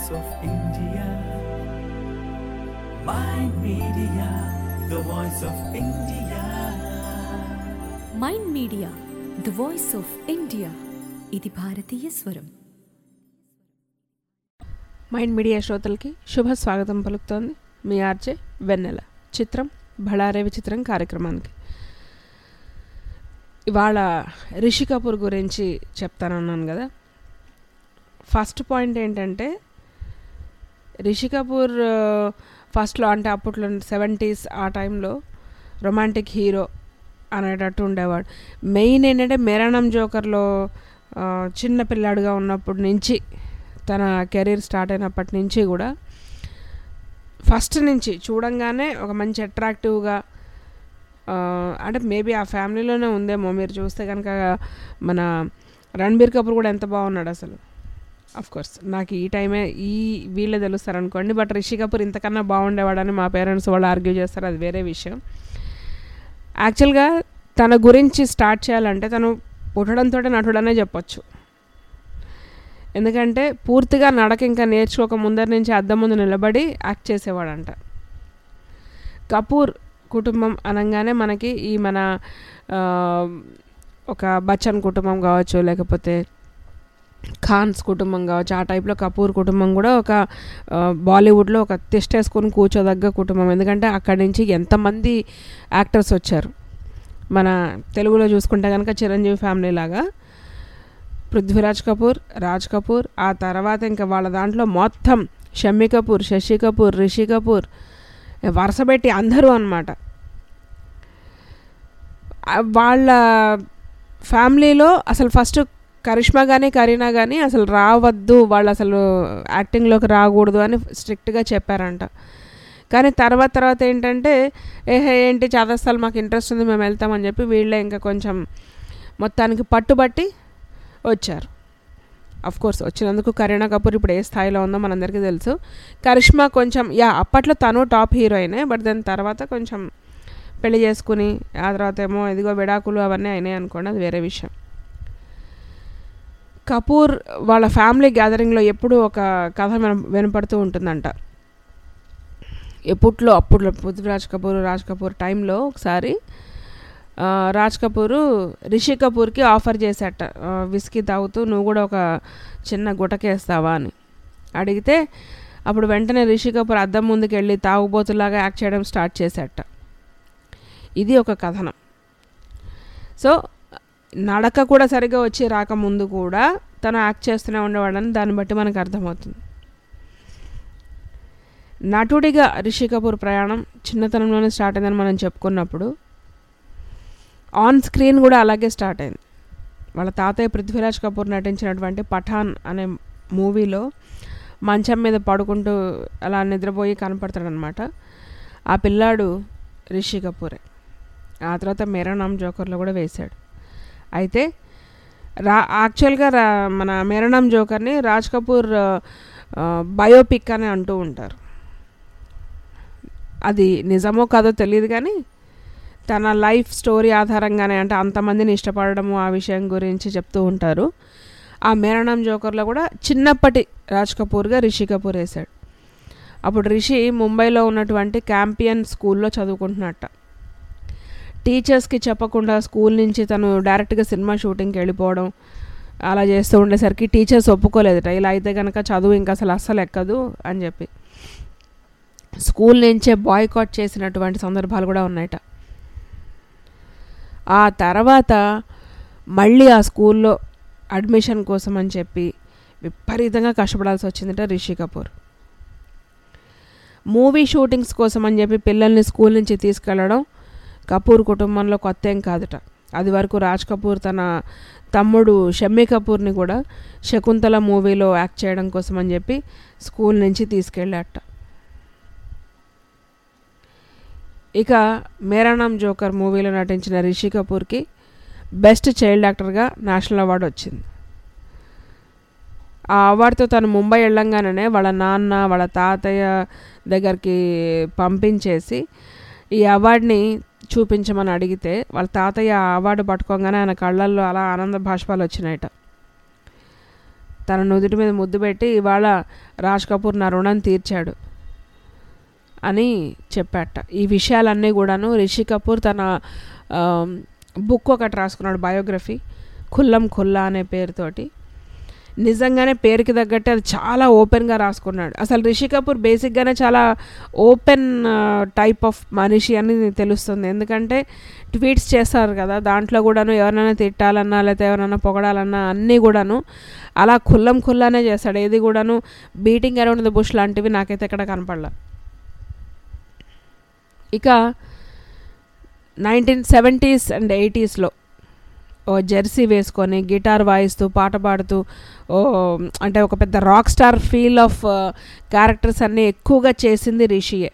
voice of India. Mind Media, the voice of India. Mind Media the voice of India ఇది భారతీయ స్వరం mind media శ్రోతలకి శుభ స్వాగతం పలుకుతోంది మీ ఆర్జే వెన్నెల చిత్రం బళారే విచిత్రం కార్యక్రమానికి ఇవాళ రిషి కపూర్ గురించి చెప్తానన్నాను కదా ఫస్ట్ పాయింట్ ఏంటంటే రిషి కపూర్ ఆ, ఫస్ట్లో అంటే అప్పట్లో సెవెంటీస్ ఆ టైంలో రొమాంటిక్ హీరో అనేటట్టు ఉండేవాడు మెయిన్ ఏంటంటే మెరణం జోకర్లో ఆ, చిన్న పిల్లాడుగా ఉన్నప్పటి నుంచి తన కెరీర్ స్టార్ట్ అయినప్పటి నుంచి కూడా ఫస్ట్ నుంచి చూడంగానే ఒక మంచి అట్రాక్టివ్గా అంటే మేబీ ఆ ఫ్యామిలీలోనే ఉందేమో మీరు చూస్తే కనుక మన రణబీర్ కపూర్ కూడా ఎంత బాగున్నాడు అసలు అఫ్ కోర్స్ నాకు ఈ టైమే ఈ వీళ్ళే తెలుస్తారు అనుకోండి బట్ రిషి కపూర్ ఇంతకన్నా బాగుండేవాడని మా పేరెంట్స్ వాళ్ళు ఆర్గ్యూ చేస్తారు అది వేరే విషయం యాక్చువల్గా తన గురించి స్టార్ట్ చేయాలంటే తను పుట్టడంతో నటుడనే చెప్పొచ్చు ఎందుకంటే పూర్తిగా నడక ఇంకా నేర్చుకోక ముందర నుంచి అద్దం ముందు నిలబడి యాక్ట్ చేసేవాడంట కపూర్ కుటుంబం అనగానే మనకి ఈ మన ఆ, ఒక బచ్చన్ కుటుంబం కావచ్చు లేకపోతే ఖాన్స్ కుటుంబం కావచ్చు ఆ టైప్లో కపూర్ కుటుంబం కూడా ఒక ఆ, బాలీవుడ్లో ఒక తిష్టేసుకొని కూర్చోదగ్గ కుటుంబం ఎందుకంటే అక్కడి నుంచి ఎంతమంది యాక్టర్స్ వచ్చారు మన తెలుగులో చూసుకుంటే కనుక చిరంజీవి ఫ్యామిలీ లాగా పృథ్వీరాజ్ కపూర్ రాజ్ కపూర్ ఆ తర్వాత ఇంకా వాళ్ళ దాంట్లో మొత్తం షమ్మి కపూర్ శశి కపూర్ రిషి కపూర్ వరుసపెట్టి అందరూ అనమాట వాళ్ళ ఫ్యామిలీలో అసలు ఫస్ట్ కరిష్మా కానీ కరీనా కానీ అసలు రావద్దు వాళ్ళు అసలు యాక్టింగ్లోకి రాకూడదు అని స్ట్రిక్ట్గా చెప్పారంట కానీ తర్వాత తర్వాత ఏంటంటే ఏహే ఏంటి చాదస్తాలు మాకు ఇంట్రెస్ట్ ఉంది మేము వెళ్తామని చెప్పి వీళ్ళే ఇంకా కొంచెం మొత్తానికి పట్టుబట్టి వచ్చారు అఫ్ కోర్స్ వచ్చినందుకు కరీనా కపూర్ ఇప్పుడు ఏ స్థాయిలో ఉందో మనందరికీ తెలుసు కరిష్మా కొంచెం యా అప్పట్లో తను టాప్ హీరోయినే బట్ దాని తర్వాత కొంచెం పెళ్లి చేసుకుని ఆ తర్వాత ఏమో ఇదిగో విడాకులు అవన్నీ అయినాయి అనుకోండి అది వేరే విషయం కపూర్ వాళ్ళ ఫ్యామిలీ గ్యాదరింగ్లో ఎప్పుడూ ఒక కథ విన వినపడుతూ ఉంటుందంట ఎప్పట్లో అప్పుడు పృథ్వీరాజ్ కపూర్ రాజ్ కపూర్ టైంలో ఒకసారి ఆ, రాజ్ కపూరు రిషి కపూర్కి ఆఫర్ చేశాట ఆ, విస్కీ తాగుతూ నువ్వు కూడా ఒక చిన్న గుటకేస్తావా అని అడిగితే అప్పుడు వెంటనే రిషి కపూర్ అద్దం ముందుకు వెళ్ళి తాగుబోతులాగా యాక్ట్ చేయడం స్టార్ట్ చేశాట ఇది ఒక కథనం సో నడక కూడా సరిగా వచ్చి రాకముందు కూడా తను యాక్ట్ చేస్తూనే ఉండేవాడని దాన్ని బట్టి మనకు అర్థమవుతుంది నటుడిగా రిషి కపూర్ ప్రయాణం చిన్నతనంలోనే స్టార్ట్ అయిందని మనం చెప్పుకున్నప్పుడు ఆన్ స్క్రీన్ కూడా అలాగే స్టార్ట్ అయింది వాళ్ళ తాతయ్య పృథ్వీరాజ్ కపూర్ నటించినటువంటి పఠాన్ అనే మూవీలో మంచం మీద పడుకుంటూ అలా నిద్రపోయి కనపడతాడనమాట ఆ పిల్లాడు రిషి కపూరే ఆ తర్వాత మేరానామ్ జోకర్లో కూడా వేశాడు అయితే రా యాక్చువల్గా రా మన మేరానామ్ జోకర్ని రాజ్ కపూర్ ఆ, బయోపిక్ అని అంటూ ఉంటారు అది నిజమో కాదో తెలియదు కానీ తన లైఫ్ స్టోరీ ఆధారంగానే అంటే అంతమందిని ఇష్టపడడము ఆ విషయం గురించి చెప్తూ ఉంటారు ఆ మేరణం జోకర్లో కూడా చిన్నప్పటి రాజ్ కపూర్గా రిషి కపూర్ వేశాడు అప్పుడు రిషి ముంబైలో ఉన్నటువంటి క్యాంపియన్ స్కూల్లో చదువుకుంటున్నట్ట టీచర్స్కి చెప్పకుండా స్కూల్ నుంచి తను డైరెక్ట్గా సినిమా షూటింగ్కి వెళ్ళిపోవడం అలా చేస్తూ ఉండేసరికి టీచర్స్ ఒప్పుకోలేదట ఇలా అయితే కనుక చదువు ఇంకా అసలు అస్సలు ఎక్కదు అని చెప్పి స్కూల్ నుంచే బాయ్కాట్ చేసినటువంటి సందర్భాలు కూడా ఉన్నాయట ఆ తర్వాత మళ్ళీ ఆ స్కూల్లో అడ్మిషన్ కోసం అని చెప్పి విపరీతంగా కష్టపడాల్సి వచ్చిందట రిషి కపూర్ మూవీ షూటింగ్స్ కోసం అని చెప్పి పిల్లల్ని స్కూల్ నుంచి తీసుకెళ్ళడం కపూర్ కుటుంబంలో కొత్త ఏం కాదుట అది వరకు రాజ్ కపూర్ తన తమ్ముడు షమ్మి కపూర్ని కూడా శకుంతల మూవీలో యాక్ట్ చేయడం కోసం అని చెప్పి స్కూల్ నుంచి తీసుకెళ్ళాట ఇక మేరానామ్ జోకర్ మూవీలో నటించిన రిషి కపూర్కి బెస్ట్ చైల్డ్ యాక్టర్గా నేషనల్ అవార్డు వచ్చింది ఆ అవార్డుతో తను ముంబై వెళ్ళంగానే వాళ్ళ నాన్న వాళ్ళ తాతయ్య దగ్గరికి పంపించేసి ఈ అవార్డుని చూపించమని అడిగితే వాళ్ళ తాతయ్య ఆ అవార్డు పట్టుకోగానే ఆయన కళ్ళల్లో అలా ఆనంద భాష్పాలు వచ్చినాయట తన నుదుటి మీద ముద్దు పెట్టి ఇవాళ రాజ్ కపూర్ నా రుణం తీర్చాడు అని చెప్పాట ఈ విషయాలన్నీ కూడాను రిషి కపూర్ తన బుక్ ఒకటి రాసుకున్నాడు బయోగ్రఫీ ఖుల్లం ఖుల్లా అనే పేరుతోటి నిజంగానే పేరుకి తగ్గట్టు అది చాలా ఓపెన్గా రాసుకున్నాడు అసలు రిషి కపూర్ బేసిక్గానే చాలా ఓపెన్ టైప్ ఆఫ్ మనిషి అని తెలుస్తుంది ఎందుకంటే ట్వీట్స్ చేస్తారు కదా దాంట్లో కూడాను ఎవరినైనా తిట్టాలన్నా లేకపోతే ఎవరైనా పొగడాలన్నా అన్నీ కూడాను అలా ఖుల్లం ఖుల్లానే చేస్తాడు ఏది కూడాను బీటింగ్ అరౌండ్ ద బుష్ లాంటివి నాకైతే ఎక్కడ కనపడలా ఇక నైన్టీన్ సెవెంటీస్ అండ్ ఎయిటీస్లో ఓ జెర్సీ వేసుకొని గిటార్ వాయిస్తూ పాట పాడుతూ ఓ అంటే ఒక పెద్ద rock star feel of characters అన్నీ ఎక్కువగా చేసింది రిషియే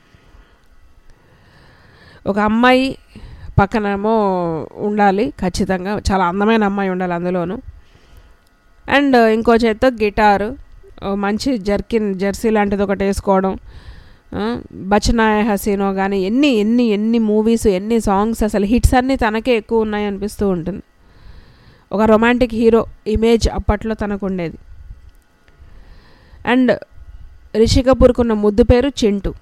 ఒక అమ్మాయి పక్కనేమో ఉండాలి ఖచ్చితంగా చాలా అందమైన అమ్మాయి ఉండాలి అందులోను అండ్ ఇంకో చేత్తో గిటారు ఓ మంచి జర్కిన్ జెర్సీ లాంటిది ఒకటి వేసుకోవడం ఆ, బచనాయ హసీనో కానీ ఎన్ని ఎన్ని ఎన్ని మూవీస్ ఎన్ని సాంగ్స్ అసలు హిట్స్ అన్నీ తనకే ఎక్కువ ఉన్నాయి అనిపిస్తూ ఉంటుంది ఒక రొమాంటిక్ హీరో ఇమేజ్ అప్పట్లో తనకు ఉండేది అండ్ రిషి కపూర్కి ఉన్న ముద్దు పేరు చింటూ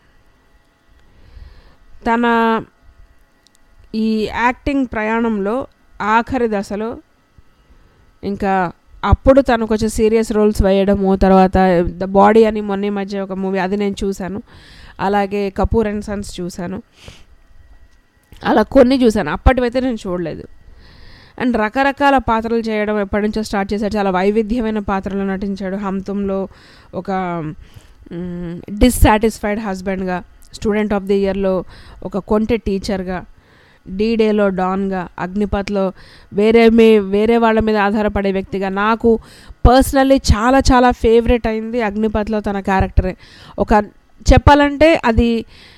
తన ఈ యాక్టింగ్ ప్రయాణంలో ఆఖరి దశలో ఇంకా అప్పుడు తను కొంచెం సీరియస్ రోల్స్ వేయడము తర్వాత ద బాడీ అని మొన్న ఈ మధ్య ఒక మూవీ అది నేను చూశాను అలాగే కపూర్ అండ్ సన్స్ చూశాను అలా కొన్ని చూశాను అప్పటివైతే నేను చూడలేదు అండ్ రకరకాల పాత్రలు చేయడం ఎప్పటి నుంచో స్టార్ట్ చేశాడు చాలా వైవిధ్యమైన పాత్రలు నటించాడు హంతంలో ఒక డిస్సాటిస్ఫైడ్ హస్బెండ్గా స్టూడెంట్ ఆఫ్ ది ఇయర్లో ఒక కొంటె టీచర్గా డీ డేలో డాన్గా అగ్నిపత్లో వేరే మీ వేరే వాళ్ళ మీద ఆధారపడే వ్యక్తిగా నాకు పర్సనల్లీ చాలా చాలా ఫేవరెట్ అయింది అగ్నిపత్లో తన క్యారెక్టరే ఒక చెప్పాలంటే అది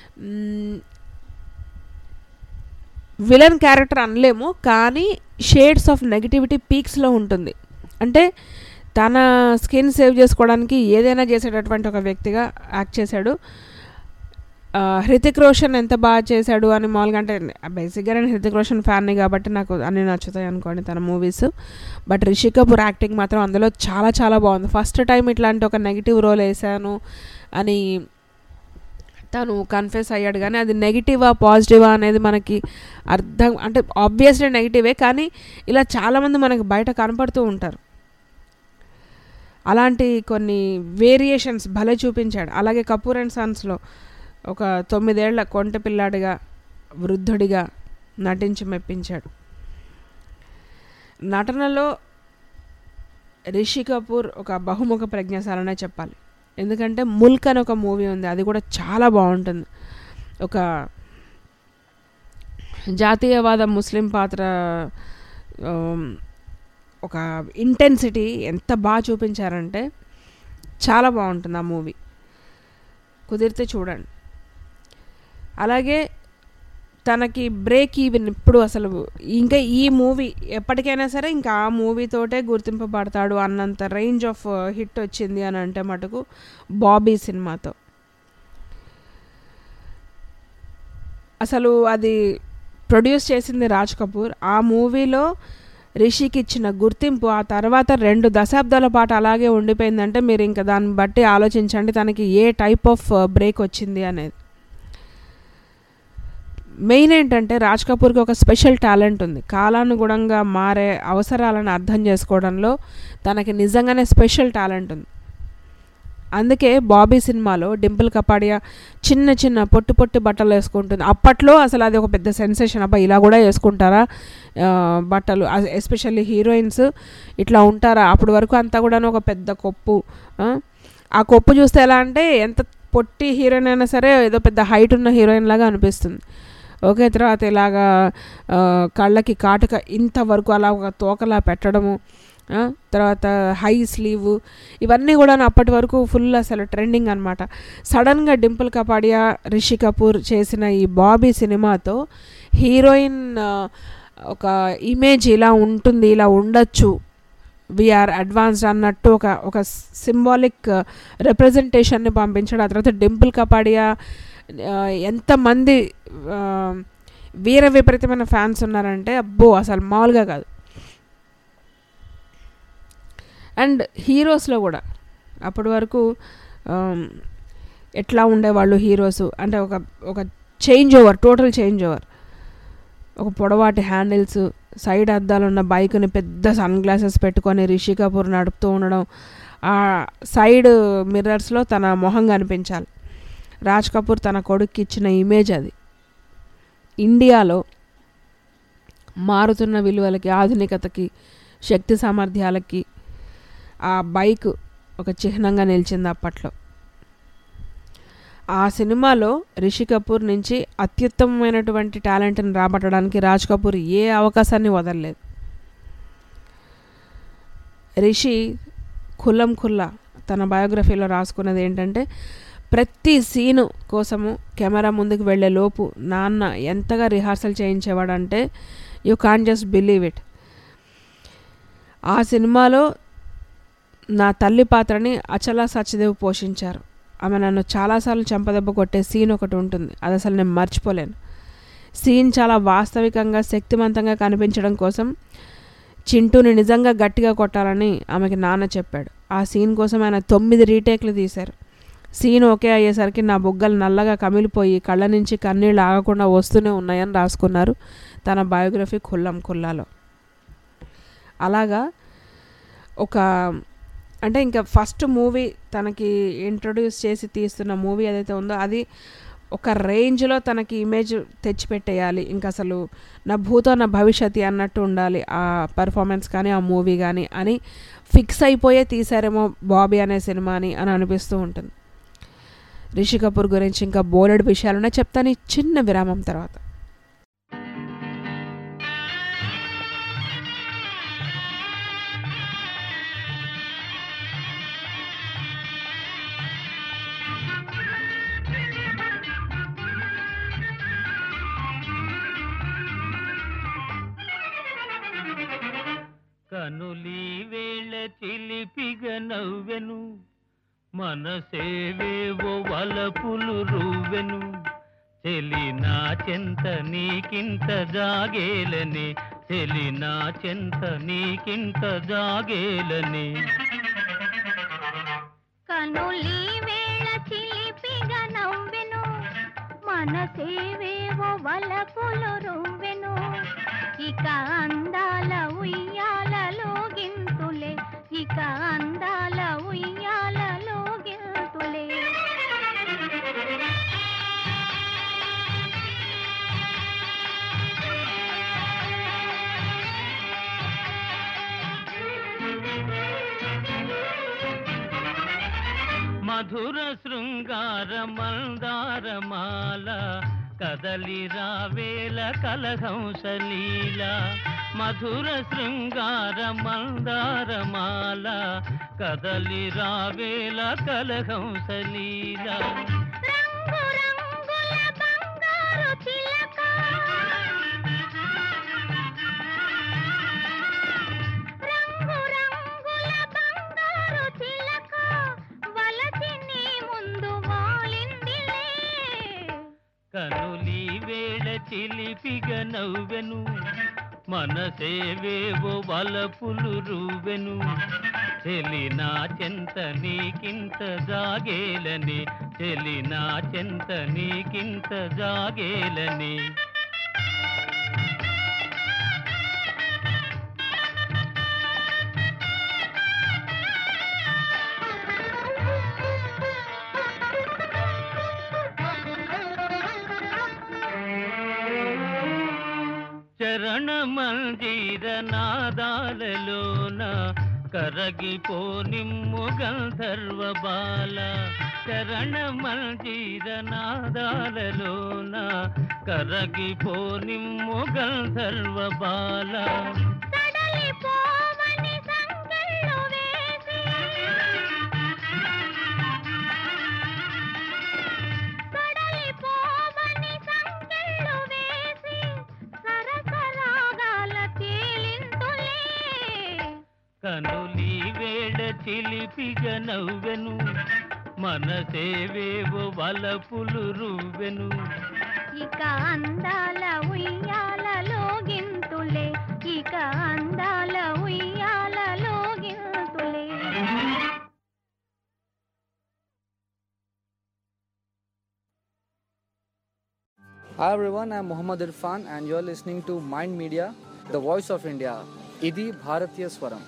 విలన్ క్యారెక్టర్ అనలేము కానీ షేడ్స్ ఆఫ్ నెగిటివిటీ పీక్స్లో ఉంటుంది అంటే తన స్కిన్ సేవ్ చేసుకోవడానికి ఏదైనా చేసేటటువంటి ఒక వ్యక్తిగా యాక్ట్ చేశాడు ఆ, హృతిక్ రోషన్ ఎంత బాగా చేశాడు అని మామూలుగా అంటే బేసిక్గా నేను హృతిక్ రోషన్ ఫ్యాన్ని కాబట్టి నాకు అన్నీ నచ్చుతాయి అనుకోండి తన movies but Rishi Kapoor acting మాత్రం అందులో చాలా చాలా బాగుంది ఫస్ట్ టైం ఇట్లాంటి ఒక నెగిటివ్ రోల్ వేసాను అని తను కన్ఫెస్ అయ్యాడు కానీ అది నెగిటివా పాజిటివా అనేది మనకి అర్థం అంటే ఆబ్వియస్లీ నెగిటివే కానీ ఇలా చాలామంది మనకి బయట కనపడుతూ ఉంటారు అలాంటి కొన్ని వేరియేషన్స్ భలే చూపించాడు అలాగే కపూర్ అండ్ సన్స్లో ఒక తొమ్మిదేళ్ల కొంట పిల్లాడిగా వృద్ధుడిగా నటించి మెప్పించాడు నటనలో రిషి కపూర్ ఒక బహుముఖ ప్రజ్ఞాశాలనే చెప్పాలి ఎందుకంటే ముల్క్ అని ఒక మూవీ ఉంది అది కూడా చాలా బాగుంటుంది ఒక జాతీయవాద ముస్లిం పాత్ర ఆమ్, ఒక ఇంటెన్సిటీ ఎంత బాగా చూపించారంటే చాలా బాగుంటుంది ఆ మూవీ కుదిరితే చూడండి అలాగే తనకి బ్రేక్ ఈవెన్ ఇప్పుడు అసలు ఇంకా ఈ మూవీ ఎప్పటికైనా సరే ఇంకా ఆ మూవీతోటే గుర్తింపబడతాడు అన్నంత రేంజ్ ఆఫ్ హిట్ వచ్చింది అని అంటే మటుకు బాబీ సినిమాతో అసలు అది ప్రొడ్యూస్ చేసింది రాజ్ కపూర్ ఆ మూవీలో రిషికి ఇచ్చిన గుర్తింపు ఆ తర్వాత రెండు దశాబ్దాల పాటు అలాగే ఉండిపోయిందంటే మీరు ఇంకా దాన్ని బట్టి ఆలోచించండి తనకి ఏ టైప్ ఆఫ్ బ్రేక్ వచ్చింది అనేది మెయిన్ ఏంటంటే రాజ్ కపూర్కి ఒక స్పెషల్ టాలెంట్ ఉంది కాలానుగుణంగా మారే అవసరాలను అర్థం చేసుకోవడంలో తనకి నిజంగానే స్పెషల్ టాలెంట్ ఉంది అందుకే బాబీ సినిమాలో డింపుల్ కపాడియా చిన్న చిన్న పొట్టి పొట్టి బట్టలు వేసుకుంటుంది అప్పట్లో అసలు అది ఒక పెద్ద సెన్సేషన్ అబ్బా ఇలా కూడా వేసుకుంటారా ఆ, బట్టలు ఎస్పెషల్లీ హీరోయిన్స్ ఇట్లా ఉంటారా అప్పటి వరకు అంతా కూడా ఒక పెద్ద కొప్పు ఆ? ఆ కొప్పు చూస్తే ఎలా అంటే ఎంత పొట్టి హీరోయిన్ అయినా సరే ఏదో పెద్ద హైట్ ఉన్న హీరోయిన్ లాగా అనిపిస్తుంది ఓకే తర్వాత ఇలాగా ఆ, కళ్ళకి కాటుక ఇంతవరకు అలా ఒక తోకలా పెట్టడము ఆ, తర్వాత హై స్లీవ్ ఇవన్నీ కూడా అప్పటి వరకు ఫుల్ అసలు ట్రెండింగ్ అనమాట సడన్గా డింపుల్ కపాడియా రిషి కపూర్ చేసిన ఈ బాబీ సినిమాతో హీరోయిన్ ఆ, ఒక ఇమేజ్ ఇలా ఉంటుంది ఇలా ఉండొచ్చు వీఆర్ అడ్వాన్స్డ్ అన్నట్టు ఒక ఒక సింబాలిక్ రిప్రజెంటేషన్ని పంపించాడు ఆ తర్వాత డింపుల్ కపాడియా ఆ, ఎంతమంది ఆ, వీర విపరీతమైన ఫ్యాన్స్ ఉన్నారంటే అబ్బో అసలు మామూలుగా కాదు అండ్ హీరోస్లో కూడా అప్పటి వరకు ఆమ్, ఎట్లా ఉండేవాళ్ళు హీరోస్ అంటే ఒక ఒక change over total change over ఒక పొడవాటి హ్యాండిల్స్ సైడ్ అద్దాలు ఉన్న బైక్ని పెద్ద సన్ గ్లాసెస్ పెట్టుకొని రిషి కపూర్ నడుపుతూ ఉండడం ఆ సైడ్ మిర్రర్స్లో తన మొహం కనిపించాలి రాజ్ కపూర్ తన కొడుక్కి ఇచ్చిన ఇమేజ్ అది ఇండియాలో మారుతున్న విలువలకి ఆధునికతకి శక్తి సామర్థ్యాలకి ఆ బైక్ ఒక చిహ్నంగా నిలిచింది అప్పట్లో ఆ సినిమాలో రిషి కపూర్ నుంచి అత్యుత్తమమైనటువంటి టాలెంట్ని రాబట్టడానికి రాజ్ కపూర్ ఏ అవకాశాన్ని వదలలేదు రిషి ఖుల్లం ఖుల్లా తన బయోగ్రఫీలో రాసుకున్నది ఏంటంటే ప్రతి సీను కోసము కెమెరా ముందుకు వెళ్ళే లోపు నాన్న ఎంతగా రిహార్సల్ చేయించేవాడంటే you can just believe it ఆ సినిమాలో నా తల్లి పాత్రని అచలా సత్యదేవ్ పోషించారు ఆమె నన్ను చాలాసార్లు చెంపదెబ్బ కొట్టే సీన్ ఒకటి ఉంటుంది అది అసలు నేను మర్చిపోలేను సీన్ చాలా వాస్తవికంగా శక్తివంతంగా కనిపించడం కోసం చింటూని నిజంగా గట్టిగా కొట్టాలని ఆమెకి నాన్న చెప్పాడు ఆ సీన్ కోసం ఆయన తొమ్మిది రీటేక్లు తీశారు సీన్ ఓకే అయ్యేసరికి నా బుగ్గలు నల్లగా కమిలిపోయి కళ్ళ నుంచి కన్నీళ్ళు ఆగకుండా వస్తూనే ఉన్నాయని రాసుకున్నారు తన బయోగ్రఫీ ఖుల్లం ఖుల్లాలో అలాగా ఒక అంటే ఇంకా ఫస్ట్ మూవీ తనకి ఇంట్రొడ్యూస్ చేసి తీస్తున్న మూవీ ఏదైతే ఉందో అది ఒక రేంజ్లో తనకి ఇమేజ్ తెచ్చిపెట్టేయాలి ఇంకా అసలు నా భూతో నా భవిష్యత్తు అన్నట్టు ఉండాలి ఆ పర్ఫార్మెన్స్ కానీ ఆ మూవీ కానీ అని ఫిక్స్ అయిపోయే తీసారేమో బాబీ అనే సినిమాని అని అనిపిస్తూ ఉంటుంది రిషి కపూర్ గురించి ఇంకా బోలెడు విషయాలున్నాయి చెప్తాను ఈ చిన్న విరామం తర్వాత కనులీ వేళ చిలిపిగ నవ్వెను మనసేవేవో వలపులు రువ్వెను చెలి నా చెంత నీకింత జాగేలని చెలి నా చెంత నీకింత జాగేలని కనులి వేళ చిలిపిగా నవ్వెను మనసేవేవో వలపులు రువ్వెను ఇక అందాల ఉయ్యాలలో గింతులే ఇక అందాల ఉయ్యాలలో గింతులే మధుర శృంగార మందారమాల కదలి రావేల కలహంసలీల మధుర శృంగార మందారమాల కదలి రావేల కలహంసలీల రంగు రంగుల బంగారు చిలక రంగు రంగుల బంగారు చిలక వలచి నీ ముందు వాలిందిలే కనులి వేళ చిలిపిగ నవ్వెను మనసేవేవో వలపులు రువెను చెలి నా చెంత నీకింత జాగేలని చెలి నా చెంత నీకింత జాగేలని చరణ మందిర నాదాలలోన కరగిపో నిమ్ము గంధర్వ బాల చరణ మందిర నాదాలలోన కరగిపో నిమ్ము గంధర్వ బాల సడలి పోవని సంకెళ్ళు వేసి సడలి పోవని సంకెళ్ళు వేసి సరసరాగాల తేలింతులే కనులి వేళ చిలిపిగ నవ్వెను మనసేవేవో వలపులు రువ్వెను ఇక అందాల ఉయ్యాలలో గింతులే ఇక అందాల ఉయ్యాలలో గింతులే Hi everyone, I'm Muhammad Irfan and you're listening to Mind Media, the voice of India. Idi Bharatiya Swaram.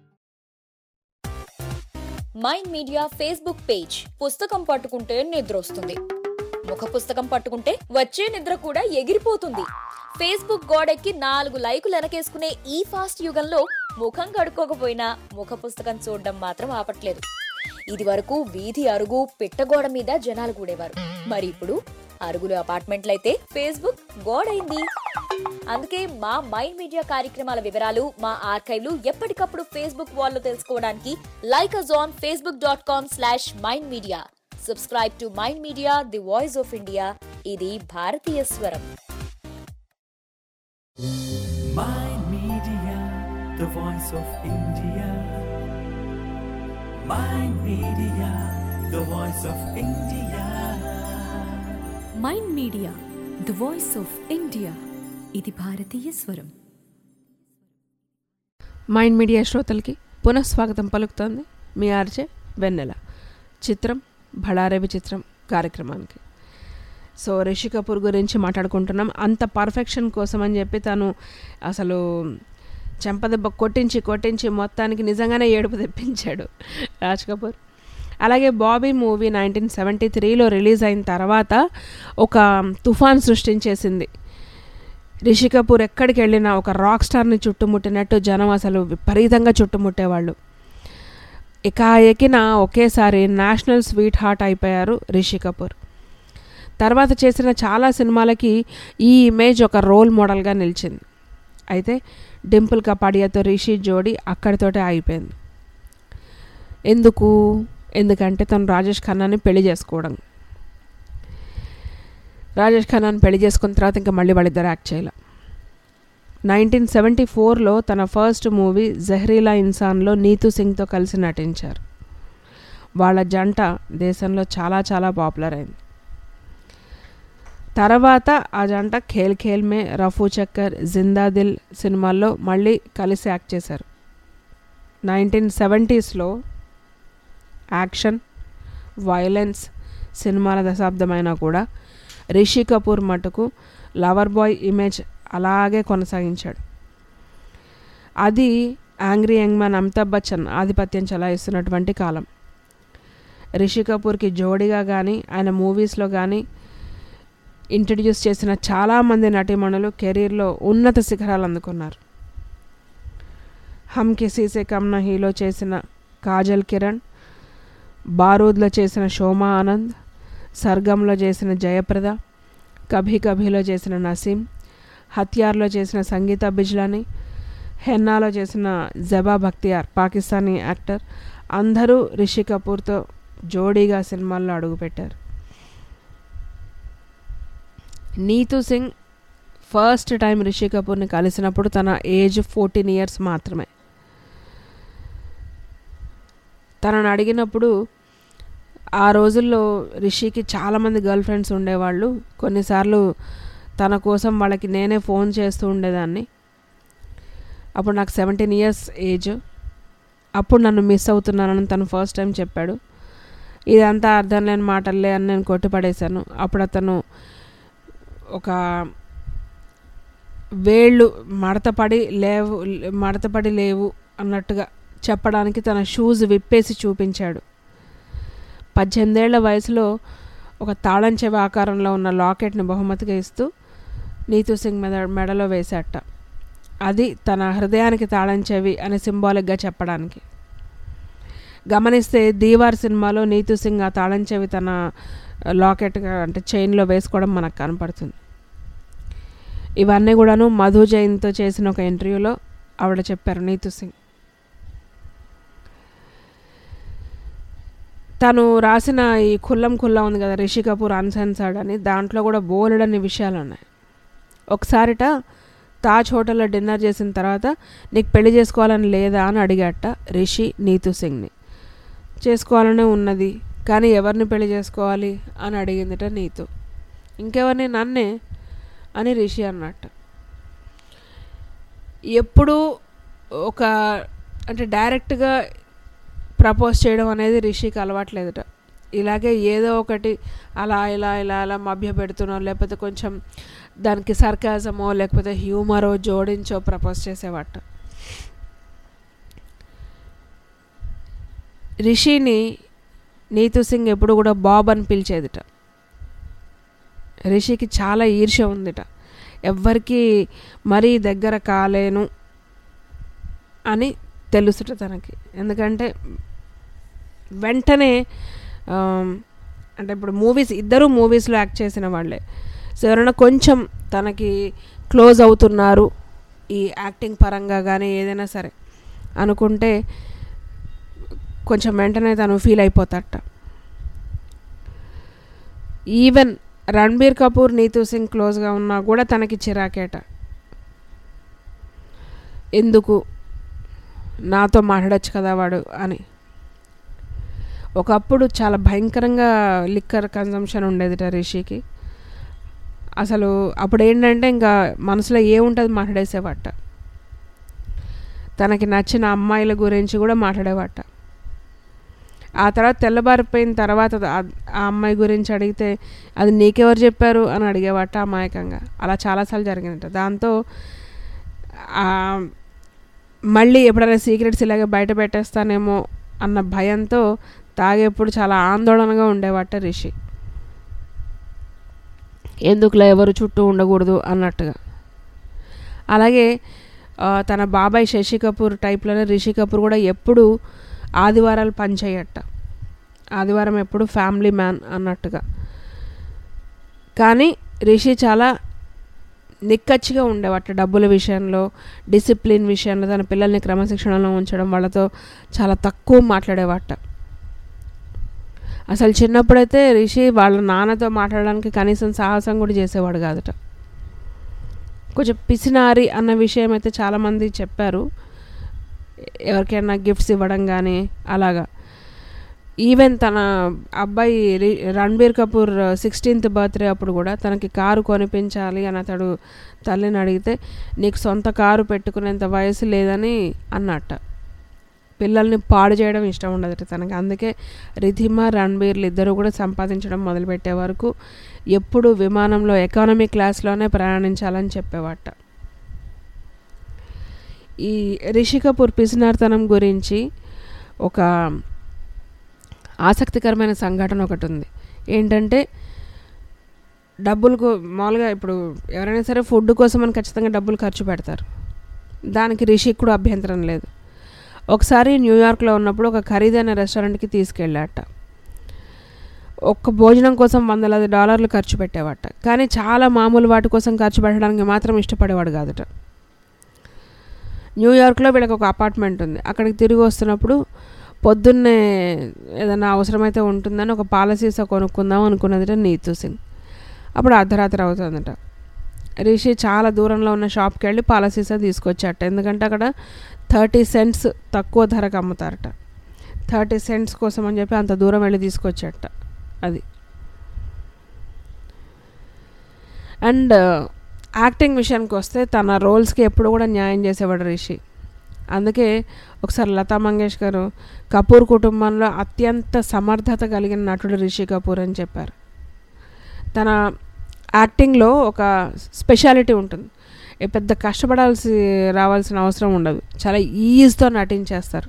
Mind Media Facebook page పుస్తకం పట్టుకుంటే నిద్ర వస్తుంది ముఖ పుస్తకం పట్టుకుంటే వచ్చే నిద్ర కూడా ఎగిరిపోతుంది ఫేస్బుక్ గోడెక్కి నాలుగు లైకులు వెనకేసుకునే ఈ ఫాస్ట్ యుగంలో ముఖం కడుక్కోకపోయినా ముఖ పుస్తకం చూడడం మాత్రం ఆపట్లేదు ఇది వరకు వీధి అరుగు పిట్టగోడ మీద జనాలు కూడేవారు మరి ఇప్పుడు అరుగులు అపార్ట్మెంట్లయితే ఫేస్బుక్ గోడైంది అందుకే మా మైండ్ మీడియా కార్యక్రమాల వివరాలు మా ఆర్కైవ్లు ఎప్పటికప్పుడు ఫేస్బుక్ వాల్లో తెలుసుకోవడానికి like us on Facebook dot com slash Mind Media subscribe to Mind Media the voice of India ఇది భారతీయ స్వరం Mind Media, the voice of India. Mind Media, the voice of India. Mind Media the voice of India ఇది భారతీయ స్వరం mind media శ్రోతలకి పునఃస్వాగతం పలుకుతోంది మీ RJ వెన్నెల చిత్రం భళారవి చిత్రం కార్యక్రమానికి సో రిషి కపూర్ గురించి మాట్లాడుకుంటున్నాం అంత పర్ఫెక్షన్ కోసం అని చెప్పి తను అసలు చెంపదెబ్బ కొట్టించి కొట్టించి మొత్తానికి నిజంగానే ఏడుపు తెప్పించాడు రాజ్ కపూర్ అలాగే బాబీ మూవీ నైన్టీన్ సెవెంటీ త్రీలో రిలీజ్ అయిన తర్వాత ఒక తుఫాన్ సృష్టించేసింది రిషి కపూర్ ఎక్కడికి వెళ్ళినా ఒక రాక్ స్టార్ని చుట్టుముట్టినట్టు జనం అసలు విపరీతంగా చుట్టుముట్టేవాళ్ళు ఎకాఎకిన ఒకేసారి నేషనల్ స్వీట్ హార్ట్ అయిపోయారు రిషి కపూర్ తర్వాత చేసిన చాలా సినిమాలకి ఈ ఇమేజ్ ఒక రోల్ మోడల్గా నిలిచింది అయితే డింపుల్ కపాడియాతో రిషి జోడీ అక్కడితోటే అయిపోయింది ఎందుకు ఎందుకంటే తను రాజేష్ ఖన్నాని పెళ్లి చేసుకోవడం రాజేష్ ఖన్నాని పెళ్లి చేసుకున్న తర్వాత ఇంకా మళ్ళీ వాళ్ళిద్దరు యాక్ట్ చేయాల నైన్టీన్ సెవెంటీ ఫోర్లో తన ఫస్ట్ మూవీ జహ్రీలా ఇన్సాన్లో నీతు సింగ్తో కలిసి నటించారు వాళ్ళ జంట దేశంలో చాలా చాలా పాపులర్ అయింది తర్వాత ఆ జంట ఖేల్ ఖేల్ మే రఫూ చక్కర్ జిందా దిల్ సినిమాల్లో మళ్ళీ కలిసి యాక్ట్ చేశారు నైన్టీన్ సెవెంటీస్లో యాక్షన్ వైలెన్స్ సినిమాల దశాబ్దమైనా కూడా రిషి కపూర్ మటుకు లవర్ బాయ్ ఇమేజ్ అలాగే కొనసాగించాడు అది angry young man Amitabh Bachchan ఆధిపత్యం చెలాయిస్తున్నటువంటి కాలం రిషి కపూర్కి జోడిగా కానీ ఆయన మూవీస్లో కానీ ఇంట్రడ్యూస్ చేసిన చాలామంది నటీమణులు కెరీర్లో ఉన్నత శిఖరాలు అందుకున్నారు హమ్ కిసీసే కమ్న హీలో చేసిన కాజల్ కిరణ్ బారూద్లో చేసిన శోమా ఆనంద్ సర్గంలో చేసిన జయప్రద కభీ కభీలో చేసిన నసీం హత్యార్లో చేసిన సంగీత బిజ్లాని హెన్నాలో చేసిన జబా బక్తియార్ పాకిస్తానీ యాక్టర్ అందరూ రిషి కపూర్తో జోడీగా సినిమాల్లో అడుగుపెట్టారు నీతు సింగ్ ఫస్ట్ టైం రిషి కపూర్ని కలిసినప్పుడు తన ఏజ్ ఫోర్టీన్ ఇయర్స్ మాత్రమే తనని అడిగినప్పుడు ఆ రోజుల్లో రిషికి చాలామంది గర్ల్ ఫ్రెండ్స్ ఉండేవాళ్ళు కొన్నిసార్లు తన కోసం వాళ్ళకి నేనే ఫోన్ చేస్తూ ఉండేదాన్ని అప్పుడు నాకు సెవెంటీన్ ఇయర్స్ ఏజ్ అప్పుడు నన్ను మిస్ అవుతున్నానని తను ఫస్ట్ టైం చెప్పాడు ఇదంతా అర్థం లేని మాటలే అని నేను కొట్టిపడేశాను అప్పుడు అతను ఒక వేళ్ళు మడతపడి లేవు మడతపడి లేవు అన్నట్టుగా చెప్పడానికి తన షూస్ విప్పేసి చూపించాడు పద్దెనిమిదేళ్ల వయసులో ఒక తాళం చెవి ఆకారంలో ఉన్న లాకెట్ని బహుమతిగా ఇస్తూ నీతు సింగ్ మెద మెడలో వేశాట అది తన హృదయానికి తాళం చెవి అని సింబాలిక్గా చెప్పడానికి గమనిస్తే దీవార్ సినిమాలో నీతు సింగ్ ఆ తాళం చెవి తన లాకెట్ అంటే చైన్లో వేసుకోవడం మనకు కనపడుతుంది ఇవన్నీ కూడాను మధు జైన్తో చేసిన ఒక ఇంటర్వ్యూలో ఆవిడ చెప్పారు నీతు సింగ్ తను రాసిన ఈ కుల్లం కుల్లా ఉంది కదా రిషి కపూర్ అన్సెన్సర్డ్ అని దాంట్లో కూడా బోలెడన్ని విషయాలు ఉన్నాయి ఒకసారిట తాజ్ హోటల్లో డిన్నర్ చేసిన తర్వాత నీకు పెళ్లి చేసుకోవాలని లేదా అని అడిగాట రిషి నీతు సింగ్ని చేసుకోవాలనే ఉన్నది కానీ ఎవరిని పెళ్లి చేసుకోవాలి అని అడిగిందిట నీతు ఇంకెవరిని నన్నే అని రిషి అన్నట్టు ఎప్పుడు ఒక అంటే డైరెక్ట్గా ప్రపోజ్ చేయడం అనేది రిషికి అలవాట్లేదుట ఇలాగే ఏదో ఒకటి అలా ఇలా ఇలా అలా మభ్య పెడుతున్నో లేకపోతే కొంచెం దానికి సర్కాజమో లేకపోతే హ్యూమరో జోడించో ప్రపోజ్ చేసేవాట రిషిని నీతు సింగ్ ఎప్పుడు కూడా బాబ్ అని పిలిచేదిట రిషికి చాలా ఈర్ష్య ఉందిట ఎవ్వరికి మరీ దగ్గర కాలేను అని తెలుసుట తనకి ఎందుకంటే వెంటనే ఆమ్, అంటే ఇప్పుడు మూవీస్ ఇద్దరు మూవీస్లో యాక్ట్ చేసిన వాళ్ళే సో ఎవరైనా కొంచెం తనకి క్లోజ్ అవుతున్నారు ఈ యాక్టింగ్ పరంగా కానీ ఏదైనా సరే అనుకుంటే కొంచెం వెంటనే తను ఫీల్ అయిపోతాట ఈవెన్ రణబీర్ కపూర్ నీతూ సింగ్ క్లోజ్గా ఉన్నా కూడా తనకి చిరాకేట ఎందుకు నాతో మాట్లాడొచ్చు కదా వాడు అని ఒకప్పుడు చాలా భయంకరంగా లిక్కర్ కన్జంప్షన్ ఉండేదిట రిషికి అసలు అప్పుడు ఏంటంటే ఇంకా మనసులో ఏముంటుంది మాట్లాడేసేవాట తనకి నచ్చిన అమ్మాయిల గురించి కూడా మాట్లాడేవాట ఆ తర్వాత తెల్లబారిపోయిన తర్వాత ఆ- ఆ అమ్మాయి గురించి అడిగితే అది నీకెవరు చెప్పారు అని అడిగేవాట అమాయకంగా అలా చాలాసార్లు జరిగిందట దాంతో ఆ, మళ్ళీ ఎప్పుడైనా సీక్రెట్స్ ఇలాగే బయట పెట్టేస్తానేమో అన్న భయంతో తాగేప్పుడు చాలా ఆందోళనగా ఉండేవాట రిషి ఎందుకులా ఎవరు చుట్టూ ఉండకూడదు అన్నట్టుగా అలాగే ఆ, తన బాబాయ్ శశి కపూర్ టైప్లోనే రిషి కపూర్ కూడా ఎప్పుడు ఆదివారాలు పనిచేయట ఆదివారం ఎప్పుడు ఫ్యామిలీ మ్యాన్ అన్నట్టుగా కానీ రిషి చాలా నిక్కచ్చిగా ఉండేవాట డబ్బుల విషయంలో డిసిప్లిన్ విషయంలో తన పిల్లల్ని క్రమశిక్షణలో ఉంచడం వాళ్ళతో చాలా తక్కువ మాట్లాడేవాట అసలు చిన్నప్పుడైతే రిషి వాళ్ళ నాన్నతో మాట్లాడడానికి కనీసం సాహసం కూడా చేసేవాడు కాదట కొంచెం పిసినారి అన్న విషయం అయితే చాలామంది చెప్పారు ఎవరికైనా గిఫ్ట్స్ ఇవ్వడం కానీ అలాగా ఈవెన్ తన అబ్బాయి రి- రణబీర్ కపూర్ సిక్స్టీన్త్ బర్త్డే అప్పుడు కూడా తనకి కారు కొనిపించాలి అని అతడు తల్లిని అడిగితే నీకు సొంత కారు పెట్టుకునేంత వయసు లేదని అన్నట్ట పిల్లల్ని పాడు చేయడం ఇష్టం ఉండదట తనకి అందుకే రిధిమ రణబీర్లు ఇద్దరు కూడా సంపాదించడం మొదలుపెట్టే వరకు ఎప్పుడు విమానంలో ఎకానమీ క్లాస్లోనే ప్రయాణించాలని చెప్పేవాట ఈ రిషి కపూర్ పిసినార్తనం గురించి ఒక ఆసక్తికరమైన సంఘటన ఒకటి ఉంది ఏంటంటే డబ్బులకు మామూలుగా ఇప్పుడు ఎవరైనా సరే ఫుడ్ కోసం అని ఖచ్చితంగా డబ్బులు ఖర్చు పెడతారు దానికి రిషికి కూడా అభ్యంతరం లేదు ఒకసారి న్యూయార్క్లో ఉన్నప్పుడు ఒక ఖరీదైన రెస్టారెంట్కి తీసుకెళ్ళాట ఒక్క భోజనం కోసం వందలాది డాలర్లు ఖర్చు పెట్టేవాట కానీ చాలా మామూలు వాటి కోసం ఖర్చు పెట్టడానికి మాత్రం ఇష్టపడేవాడు కాదట న్యూయార్క్లో వీళ్ళకి ఒక అపార్ట్మెంట్ ఉంది అక్కడికి తిరిగి వస్తున్నప్పుడు పొద్దున్నే ఏదైనా అవసరమైతే ఉంటుందని ఒక పాలసీసా కొనుక్కుందాం అనుకున్నదిట నీతు సింగ్ అప్పుడు అర్ధరాత్రి అవుతుందట రిషి చాలా దూరంలో ఉన్న షాప్కి వెళ్ళి పాలసీసా తీసుకొచ్చాట ఎందుకంటే అక్కడ థర్టీ సెంట్స్ తక్కువ ధరకు అమ్ముతారట థర్టీ సెంట్స్ కోసం అని చెప్పి అంత దూరం వెళ్ళి తీసుకొచ్చాట అది అండ్ యాక్టింగ్ విషయానికి వస్తే తన రోల్స్కి ఎప్పుడు కూడా న్యాయం చేసేవాడు రిషి అందుకే ఒకసారి లతా మంగేష్కర్ కపూర్ కుటుంబంలో అత్యంత సమర్థత కలిగిన నటుడు రిషి కపూర్ అని చెప్పారు తన యాక్టింగ్లో ఒక స్పెషాలిటీ ఉంటుంది ఏ పెద్ద కష్టపడాల్సి రావాల్సిన అవసరం ఉండదు చాలా ఈజీతో నటించేస్తారు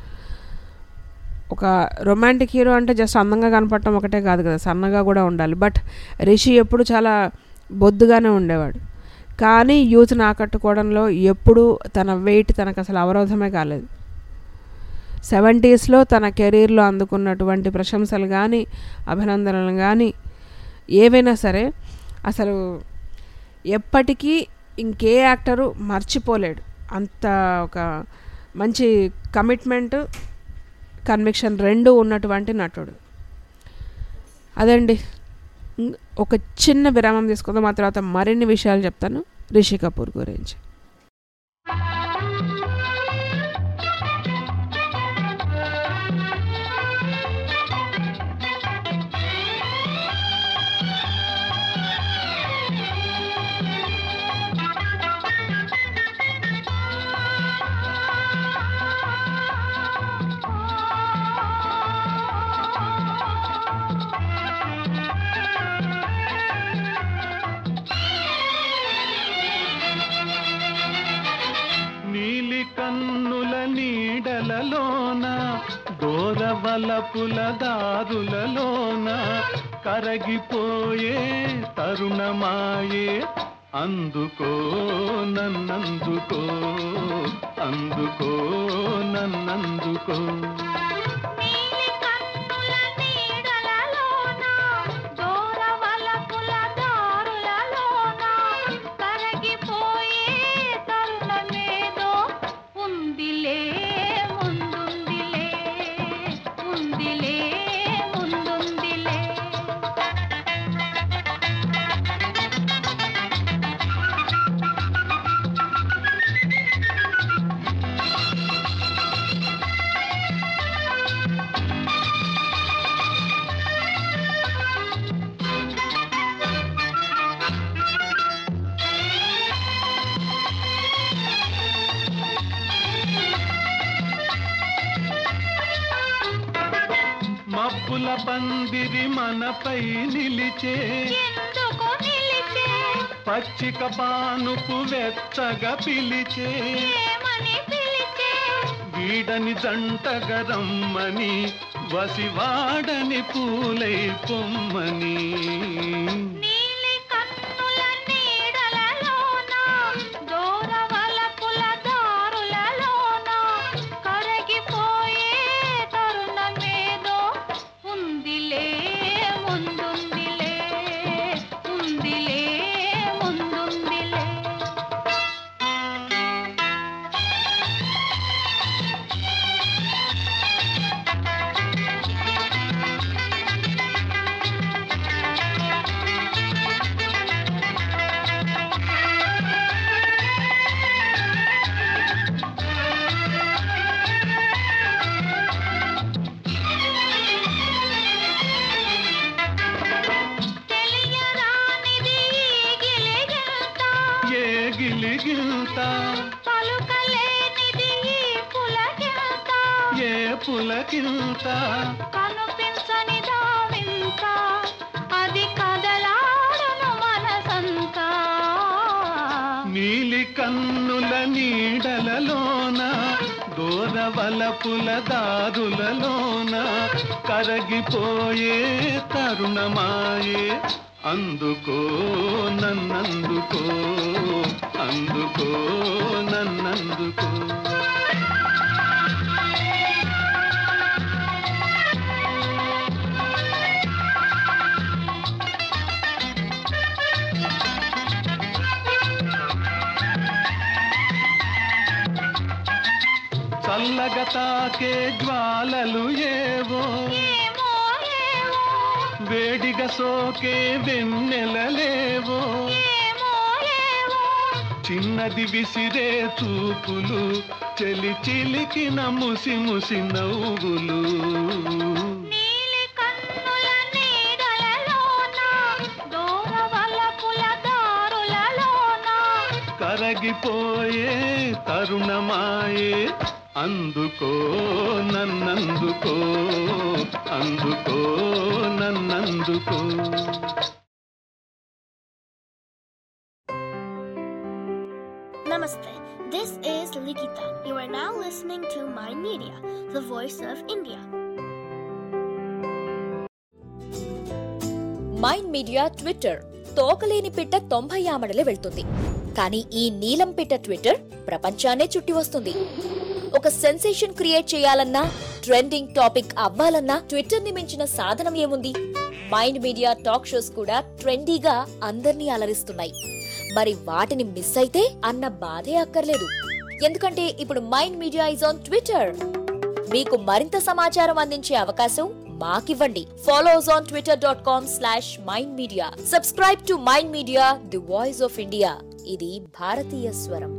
ఒక రొమాంటిక్ హీరో అంటే జస్ట్ అందంగా కనపడటం ఒకటే కాదు కదా సన్నగా కూడా ఉండాలి బట్ రిషి ఎప్పుడు చాలా బొద్దుగానే ఉండేవాడు కానీ యూత్ని ఆకట్టుకోవడంలో ఎప్పుడూ తన వెయిట్ తనకు అసలు అవరోధమే కాలేదు సెవెంటీస్లో తన కెరీర్లో అందుకున్నటువంటి ప్రశంసలు కానీ అభినందనలు కానీ ఏవైనా సరే అసలు ఎప్పటికీ ఇంకే యాక్టరు మర్చిపోలేడు అంత ఒక మంచి కమిట్మెంట్ కన్విక్షన్ రెండు ఉన్నటువంటి నటుడు అదండి ఉం- ఒక చిన్న విరామం తీసుకుందాం ఆ తర్వాత మరిన్ని విషయాలు చెప్తాను రిషి కపూర్ గురించి ఆ వలపుల దారులలోన కరగిపోయే తరుణమాయే అందుకో నన్నందుకో అందుకో నన్నందుకో నీలి కన్నుల నీడలలోన దూరవలపుల దారులలోన కరగిపోయే తరుణమేదో ఉందిలే ముందుందిలే ఉందిలే ముందుందిలే మబ్బుల పందిరి మనపై నిలిచే ఎందుకు నిలిచే పచ్చిక పానుపు వెచ్చగా పిలిచే ఏమని పిలిచే వీడని జంటగా రమ్మని వసివాడని పూలై పొమ్మని నీలి కన్నుల నీడలలోన దూరవలపుల దారులలోన కరగిపోయే తరుణమేదో ఉందిలే ముందుందిలే ఉందిలే ముందుందిలే తెలియరానిది ఈ గిలిగింత ఏ గిలిగిల్త పలుకలేనిది ఈ పులకింత ఏ పులకింత కనిపించని దావింత అది కదలాడను మనసంతా నీలి కన్నుల నీడలలోన దూరవలపుల దారులలోన కరగిపోయే తరుణమాయే అందుకో నన్నందుకో అందుకో నన్నందుకో చల్లగా తాకే జ్వాలలు ఏవో ఏమో ఏమో వేడిగా సోకే వెన్నెలలేవో ఏమో ఏమో చిన్నది విసిరే చూపులు చెలి చిలికిన ముసి ముసి నవ్వులు నీలి కన్నుల నీడలలోన దూరవలపుల దారులలోన కరగిపోయే తరుణమాయే అందుకో నన్నందుకో అందుకో నన్నందుకో Namaste. This is Likita. You are now listening to My Media, the voice of India. Mind Media Twitter తోకలేని పిట్ట తొంభై ఆమడలే వెళ్తుంది కానీ ఈ నీలం పిట్ట ట్విట్టర్ ప్రపంచాన్నే చుట్టి వస్తుంది ఒక సెన్సేషన్ క్రియేట్ చేయాలన్నా ట్రెండింగ్ టాపిక్ అవ్వాలన్నా ట్విట్టర్ ని మించిన సాధనం ఏముంది మైండ్ మీడియా టాక్ షోస్ కూడా ట్రెండీగా అందర్నీ అలరిస్తున్నాయి మరి వాటిని మిస్ అయితే అన్న బాధే అక్కర్లేదు ఎందుకంటే ఇప్పుడు Mind Media is on Twitter మీకు మరింత సమాచారం అందించే అవకాశం మాకివ్వండి follow us on Twitter dot com slash Mind Media subscribe to Mind Media the voice of India ఇది భారతీయ స్వరం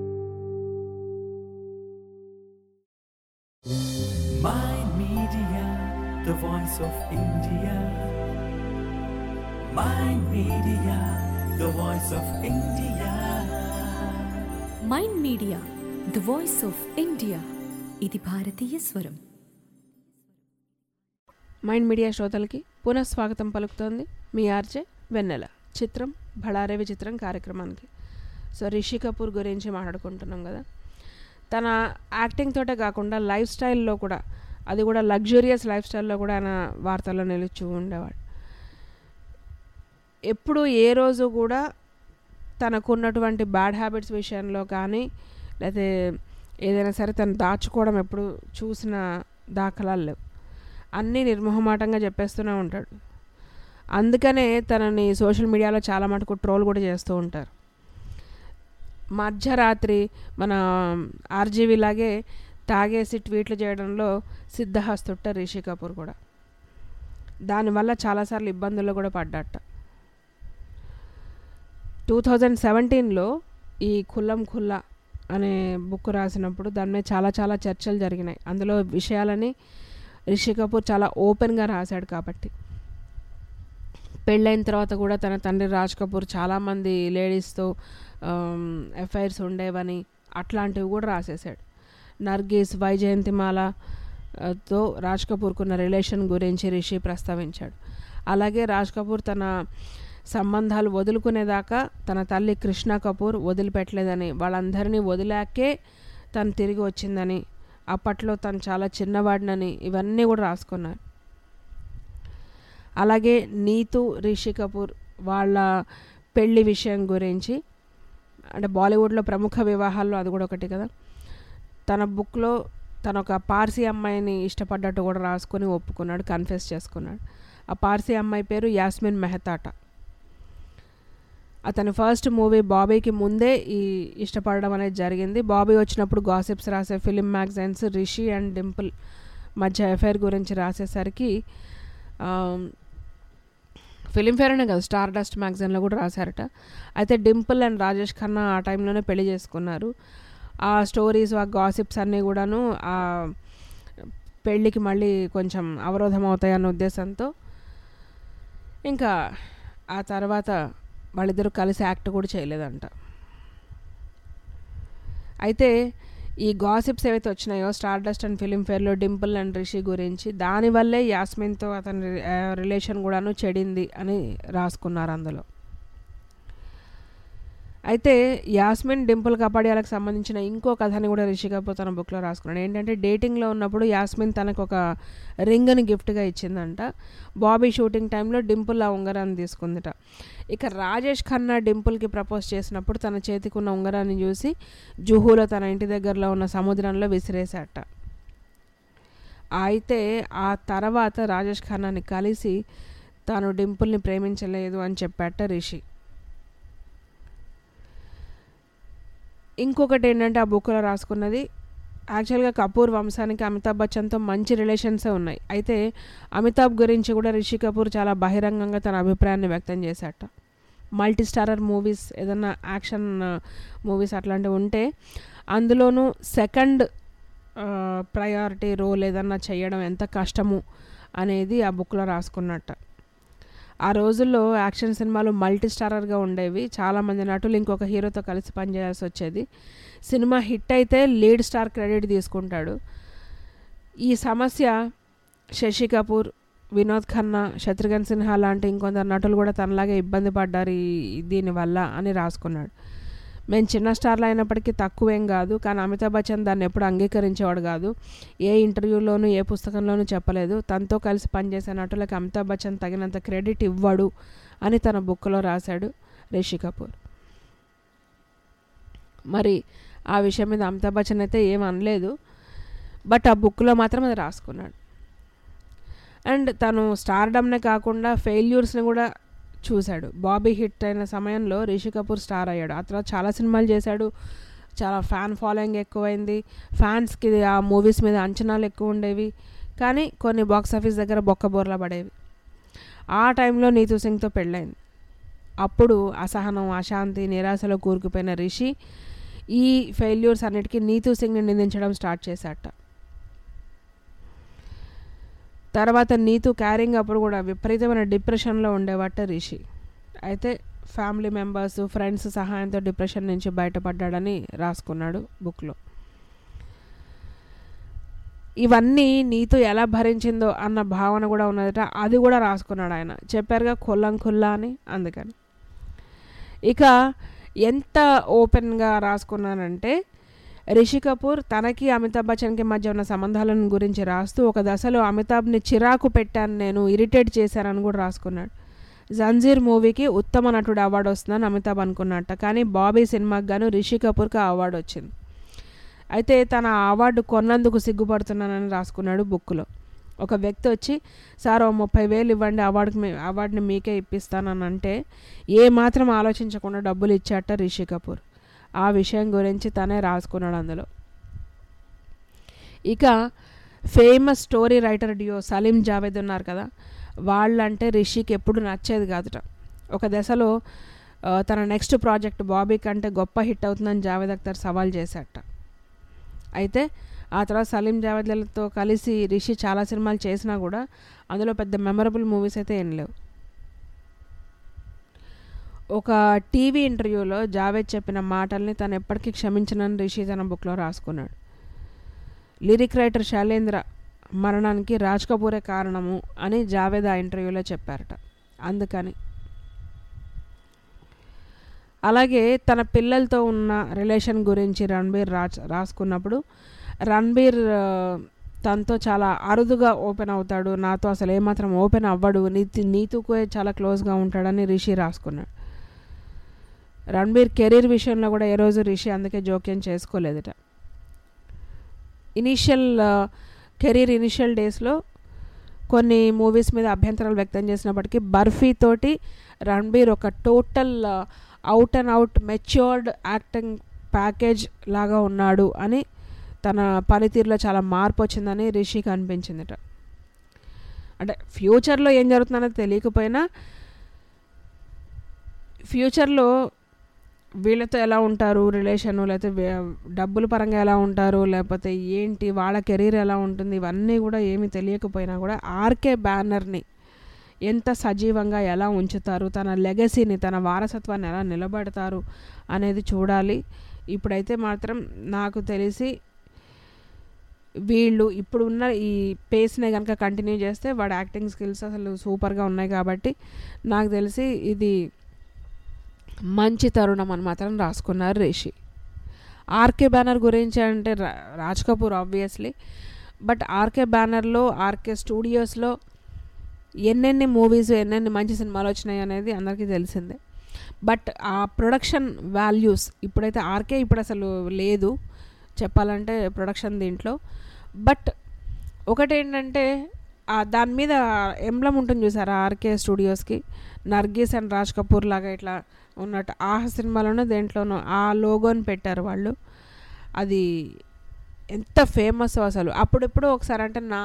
Mind Media, the voice of India. Mind Media, the voice of India. Mind Media the voice of India ఇది భారతీయ స్వరం mind media శ్రోతలకి పునః స్వాగతం పలుకుతోంది మీ ఆర్జే వెన్నెల చిత్రం భళారే విచిత్రం కార్యక్రమానికి సో రిషి కపూర్ గురించి మాట్లాడుకుంటున్నాం కదా తన యాక్టింగ్ తోటే కాకుండా లైఫ్ స్టైల్లో కూడా అది కూడా లగ్జూరియస్ లైఫ్ స్టైల్లో కూడా ఆయన వార్తల్లో నిలుచు ఉండేవాడు ఎప్పుడు ఏ రోజు కూడా తనకున్నటువంటి బ్యాడ్ హ్యాబిట్స్ విషయంలో కానీ లేకపోతే ఏదైనా సరే తను దాచుకోవడం ఎప్పుడు చూసిన దాఖలాలు లేవు అన్నీ నిర్మోహమాటంగా చెప్పేస్తూనే ఉంటాడు అందుకనే తనని సోషల్ మీడియాలో చాలా మటుకు ట్రోల్ కూడా చేస్తూ ఉంటారు మధ్యరాత్రి మన ఆర్జీవీ లాగే తాగేసి ట్వీట్లు చేయడంలో సిద్ధహస్తుట్ట రిషి కపూర్ కూడా దానివల్ల చాలాసార్లు ఇబ్బందుల్లో కూడా పడ్డట టూ థౌజండ్ సెవెంటీన్లో ఈ ఖుల్లం ఖుల్లా అనే బుక్ రాసినప్పుడు దాని మీద చాలా చాలా చర్చలు జరిగినాయి అందులో విషయాలని రిషి కపూర్ చాలా ఓపెన్గా రాశాడు కాబట్టి పెళ్ళైన తర్వాత కూడా తన తండ్రి రాజ్ కపూర్ చాలామంది లేడీస్తో ఎఫ్ఐఆర్స్ ఉండేవని అట్లాంటివి కూడా రాసేసాడు నర్గీస్ వైజయంతిమాల ఆ, తో రాజ్ కపూర్కున్న రిలేషన్ గురించి రిషి ప్రస్తావించాడు అలాగే రాజ్ కపూర్ తన సంబంధాలు వదులుకునేదాకా తన తల్లి కృష్ణ కపూర్ వదిలిపెట్టలేదని వాళ్ళందరినీ వదిలాకే తను తిరిగి వచ్చిందని అప్పట్లో తను చాలా చిన్నవాడినని ఇవన్నీ కూడా రాసుకున్నారు అలాగే నీతు రిషి కపూర్ వాళ్ళ పెళ్లి విషయం గురించి అంటే బాలీవుడ్లో ప్రముఖ వివాహాల్లో అది కూడా ఒకటి కదా తన బుక్లో తను ఒక పార్సీ అమ్మాయిని ఇష్టపడ్డట్టు కూడా రాసుకొని ఒప్పుకున్నాడు కన్ఫెస్ చేసుకున్నాడు ఆ పార్సీ అమ్మాయి పేరు యాస్మిన్ మెహతాట అతని ఫస్ట్ మూవీ బాబీకి ముందే ఈ ఇష్టపడడం అనేది జరిగింది బాబీ వచ్చినప్పుడు గాసిప్స్ రాసే film magazines Rishi and Dimple మధ్య ఎఫ్ఐఆర్ గురించి రాసేసరికి ఫిలింఫేర్ అనే కాదు స్టార్ డస్ట్ మ్యాగజైన్లో కూడా రాశారట అయితే డింపుల్ అండ్ రాజేష్ ఖన్నా ఆ టైంలోనే పెళ్లి చేసుకున్నారు ఆ స్టోరీస్ ఆ గాసిప్స్ అన్నీ కూడాను ఆ పెళ్ళికి మళ్ళీ కొంచెం అవరోధం అవుతాయన్న ఉద్దేశంతో ఇంకా ఆ తర్వాత వాళ్ళిద్దరూ కలిసి యాక్ట్ కూడా చేయలేదంట అయితే ఈ గాసిప్స్ ఏవైతే వచ్చినాయో స్టార్ డస్ట్ అండ్ ఫిలింఫేర్లో డింపుల్ అండ్ రిషి గురించి దానివల్లే యాస్మిన్తో అతని రిలేషన్ కూడాను చెడింది అని రాసుకున్నారు అందులో అయితే యాస్మిన్ డింపుల్ కపాడియాలకు సంబంధించిన ఇంకో కథని కూడా రిషి కపూర్ తన బుక్లో రాసుకున్నాడు ఏంటంటే డేటింగ్లో ఉన్నప్పుడు యాస్మిన్ తనకు ఒక రింగ్ని గిఫ్ట్గా ఇచ్చిందంట బాబీ షూటింగ్ టైంలో డింపుల్ ఆ ఉంగరాన్ని తీసుకుందిట ఇక రాజేష్ ఖన్నా డింపుల్కి ప్రపోజ్ చేసినప్పుడు తన చేతికి ఉన్న ఉంగరాన్ని చూసి జుహూలో తన ఇంటి దగ్గరలో ఉన్న సముద్రంలో విసిరేశాట అయితే ఆ తర్వాత రాజేష్ ఖన్నాని కలిసి తాను డింపుల్ని ప్రేమించలేదు అని చెప్పాట రిషి ఇంకొకటి ఏంటంటే ఆ బుక్లో రాసుకున్నది యాక్చువల్గా కపూర్ వంశానికి అమితాబ్ బచ్చన్తో మంచి రిలేషన్సే ఉన్నాయి అయితే అమితాబ్ గురించి కూడా రిషి కపూర్ చాలా బహిరంగంగా తన అభిప్రాయాన్ని వ్యక్తం చేశాట మల్టీ స్టారర్ మూవీస్ ఏదన్నా యాక్షన్ మూవీస్ అట్లాంటివి ఉంటే అందులోనూ సెకండ్ ప్రయారిటీ రోల్ ఏదన్నా చేయడం ఎంత కష్టము అనేది ఆ బుక్లో రాసుకున్నట్ట ఆ రోజుల్లో యాక్షన్ సినిమాలు మల్టీ స్టారర్గా ఉండేవి చాలామంది నటులు ఇంకొక హీరోతో కలిసి పనిచేయాల్సి వచ్చేది సినిమా హిట్ అయితే లీడ్ స్టార్ క్రెడిట్ తీసుకుంటాడు ఈ సమస్య శశి కపూర్ వినోద్ ఖన్నా శత్రుఘ్న్ సిన్హా లాంటి ఇంకొందరు నటులు కూడా తనలాగే ఇబ్బంది పడ్డారు ఈ దీనివల్ల అని రాసుకున్నాడు మేము చిన్న స్టార్లు అయినప్పటికీ తక్కువేం కాదు కానీ అమితాబ్ బచ్చన్ దాన్ని ఎప్పుడు అంగీకరించేవాడు కాదు ఏ ఇంటర్వ్యూలోనూ ఏ పుస్తకంలోనూ చెప్పలేదు తనతో కలిసి పనిచేసే నటులకు అమితాబ్ బచ్చన్ తగినంత క్రెడిట్ ఇవ్వడు అని తన బుక్లో రాశాడు రిషి కపూర్ మరి ఆ విషయం మీద అమితాబ్ బచ్చన్ అయితే ఏం అనలేదు బట్ ఆ బుక్లో మాత్రం అది రాసుకున్నాడు అండ్ తను స్టార్డమ్నే కాకుండా ఫెయిల్యూర్స్ని కూడా చూశాడు బాబీ హిట్ అయిన సమయంలో రిషి కపూర్ స్టార్ అయ్యాడు ఆ తర్వాత చాలా సినిమాలు చేశాడు చాలా ఫ్యాన్ ఫాలోయింగ్ ఎక్కువైంది ఫ్యాన్స్కి ఆ మూవీస్ మీద అంచనాలు ఎక్కువ ఉండేవి కానీ కొన్ని బాక్స్ ఆఫీస్ దగ్గర బొక్కబోర్లా పడేవి ఆ టైంలో నీతూ సింగ్తో పెళ్ళైంది అప్పుడు అసహనం అశాంతి నిరాశలో కూరుకుపోయిన రిషి ఈ ఫెయిల్యూర్స్ అన్నిటికీ నీతూ సింగ్ని నిందించడం స్టార్ట్ చేశాట తర్వాత నీతు క్యారింగ్ అప్పుడు కూడా విపరీతమైన డిప్రెషన్లో ఉండేవాట రిషి అయితే ఫ్యామిలీ మెంబర్స్ ఫ్రెండ్స్ సహాయంతో డిప్రెషన్ నుంచి బయటపడ్డాడని రాసుకున్నాడు బుక్లో ఇవన్నీ నీతో ఎలా భరించిందో అన్న భావన కూడా ఉన్నదట అది కూడా రాసుకున్నాడు ఆయన చెప్పారుగా కొల్లం ఖుల్లా అని అందుకని ఇక ఎంత ఓపెన్గా రాసుకున్నానంటే రిషి కపూర్ తనకి అమితాబ్ బచ్చన్కి మధ్య ఉన్న సంబంధాలను గురించి రాస్తూ ఒక దశలో అమితాబ్ని చిరాకు పెట్టాను నేను ఇరిటేట్ చేశానని కూడా రాసుకున్నాడు జంజీర్ మూవీకి ఉత్తమ నటుడు అవార్డు వస్తుందని అమితాబ్ అనుకున్నట్ట కానీ బాబీ సినిమాకి గాను రిషి కపూర్కి ఆ అవార్డు వచ్చింది అయితే తన ఆ అవార్డు కొన్నందుకు సిగ్గుపడుతున్నానని రాసుకున్నాడు బుక్లో ఒక వ్యక్తి వచ్చి సార్ ఓ ముప్పై వేలు ఇవ్వండి అవార్డుకి మీ అవార్డుని మీకే ఇప్పిస్తానని అంటే ఏ మాత్రం ఆలోచించకుండా డబ్బులు ఇచ్చాట రిషి కపూర్ ఆ విషయం గురించి తనే రాసుకున్నాడు అందులో ఇక famous story writer duo Salim Javed ఉన్నారు కదా వాళ్ళంటే రిషికి ఎప్పుడు నచ్చేది కాదుట ఒక దశలో ఆ, తన నెక్స్ట్ ప్రాజెక్ట్ బాబీ కంటే గొప్ప హిట్ అవుతుందని జావేద్ అఖ్తర్ సవాల్ చేశాట అయితే ఆ తర్వాత సలీం జావేద్లతో కలిసి రిషి చాలా సినిమాలు చేసినా కూడా అందులో పెద్ద మెమరబుల్ మూవీస్ అయితే ఏం లేవు ఒక టీవీ ఇంటర్వ్యూలో జావేద్ చెప్పిన మాటల్ని తను ఎప్పటికీ క్షమించనని రిషి తన బుక్లో రాసుకున్నాడు లిరిక్ రైటర్ శైలేంద్ర మరణానికి రాజ్ కపూరే కారణము అని జావేద్ ఆ ఇంటర్వ్యూలో చెప్పారట అందుకని అలాగే తన పిల్లలతో ఉన్న రిలేషన్ గురించి రణబీర్ రాజ్ రాసుకున్నప్పుడు రణబీర్ ఆ, తనతో చాలా అరుదుగా ఓపెన్ అవుతాడు నాతో అసలు ఏమాత్రం ఓపెన్ అవ్వడు నీతి నీతుకే చాలా క్లోజ్గా ఉంటాడని రిషి రాసుకున్నాడు రణబీర్ కెరీర్ విషయంలో కూడా ఏ రోజు రిషి అందుకే జోక్యం చేసుకోలేదట ఇనీషియల్ కెరీర్ ఇనిషియల్ డేస్లో కొన్ని మూవీస్ మీద అభ్యంతరాలు వ్యక్తం చేసినప్పటికీ బర్ఫీ తోటి రణబీర్ ఒక total out and out matured acting package లాగా ఉన్నాడు అని తన పనితీరులో చాలా మార్పు వచ్చిందని రిషికి అనిపించిందట అంటే ఫ్యూచర్లో ఏం జరుగుతుందనేది తెలియకపోయినా ఫ్యూచర్లో వీళ్ళతో ఎలా ఉంటారు రిలేషను లేకపోతే వే- డబ్బుల పరంగా ఎలా ఉంటారు లేకపోతే ఏంటి వాళ్ళ కెరీర్ ఎలా ఉంటుంది ఇవన్నీ కూడా ఏమీ తెలియకపోయినా కూడా ఆర్కే బ్యానర్ని ఎంత సజీవంగా ఎలా ఉంచుతారు తన లెగసీని తన వారసత్వాన్ని ఎలా నిలబెడతారు అనేది చూడాలి ఇప్పుడైతే మాత్రం నాకు తెలిసి వీళ్ళు ఇప్పుడు ఉన్న ఈ పేస్నే కనుక కంటిన్యూ చేస్తే వాడి యాక్టింగ్ స్కిల్స్ అసలు సూపర్గా ఉన్నాయి కాబట్టి నాకు తెలిసి ఇది మంచి తరుణం అని మాత్రం రాసుకున్నారు రిషి ఆర్కే బ్యానర్ గురించి అంటే రా- Raj Kapoor obviously but RK బ్యానర్లో ఆర్కే స్టూడియోస్లో ఎన్నెన్ని మూవీస్ ఎన్నెన్ని మంచి సినిమాలు వచ్చినాయి అనేది అందరికీ తెలిసిందే బట్ ఆ ప్రొడక్షన్ వాల్యూస్ ఇప్పుడైతే ఆర్కే ఇప్పుడు అసలు లేదు చెప్పాలంటే ప్రొడక్షన్ దీంట్లో బట్ ఒకటేంటంటే ఆ దాని మీద ఎంబ్లం ఉంటుంది చూసారా ఆర్కే స్టూడియోస్కి నర్గీస్ అండ్ రాజ్ కపూర్ లాగా ఇట్లా ఉన్నట్టు ఆ సినిమాలోనూ దేంట్లోనూ ఆ లోగోని పెట్టారు వాళ్ళు అది ఎంత ఫేమస్ అసలు అప్పుడెప్పుడు ఒకసారి అంటే నా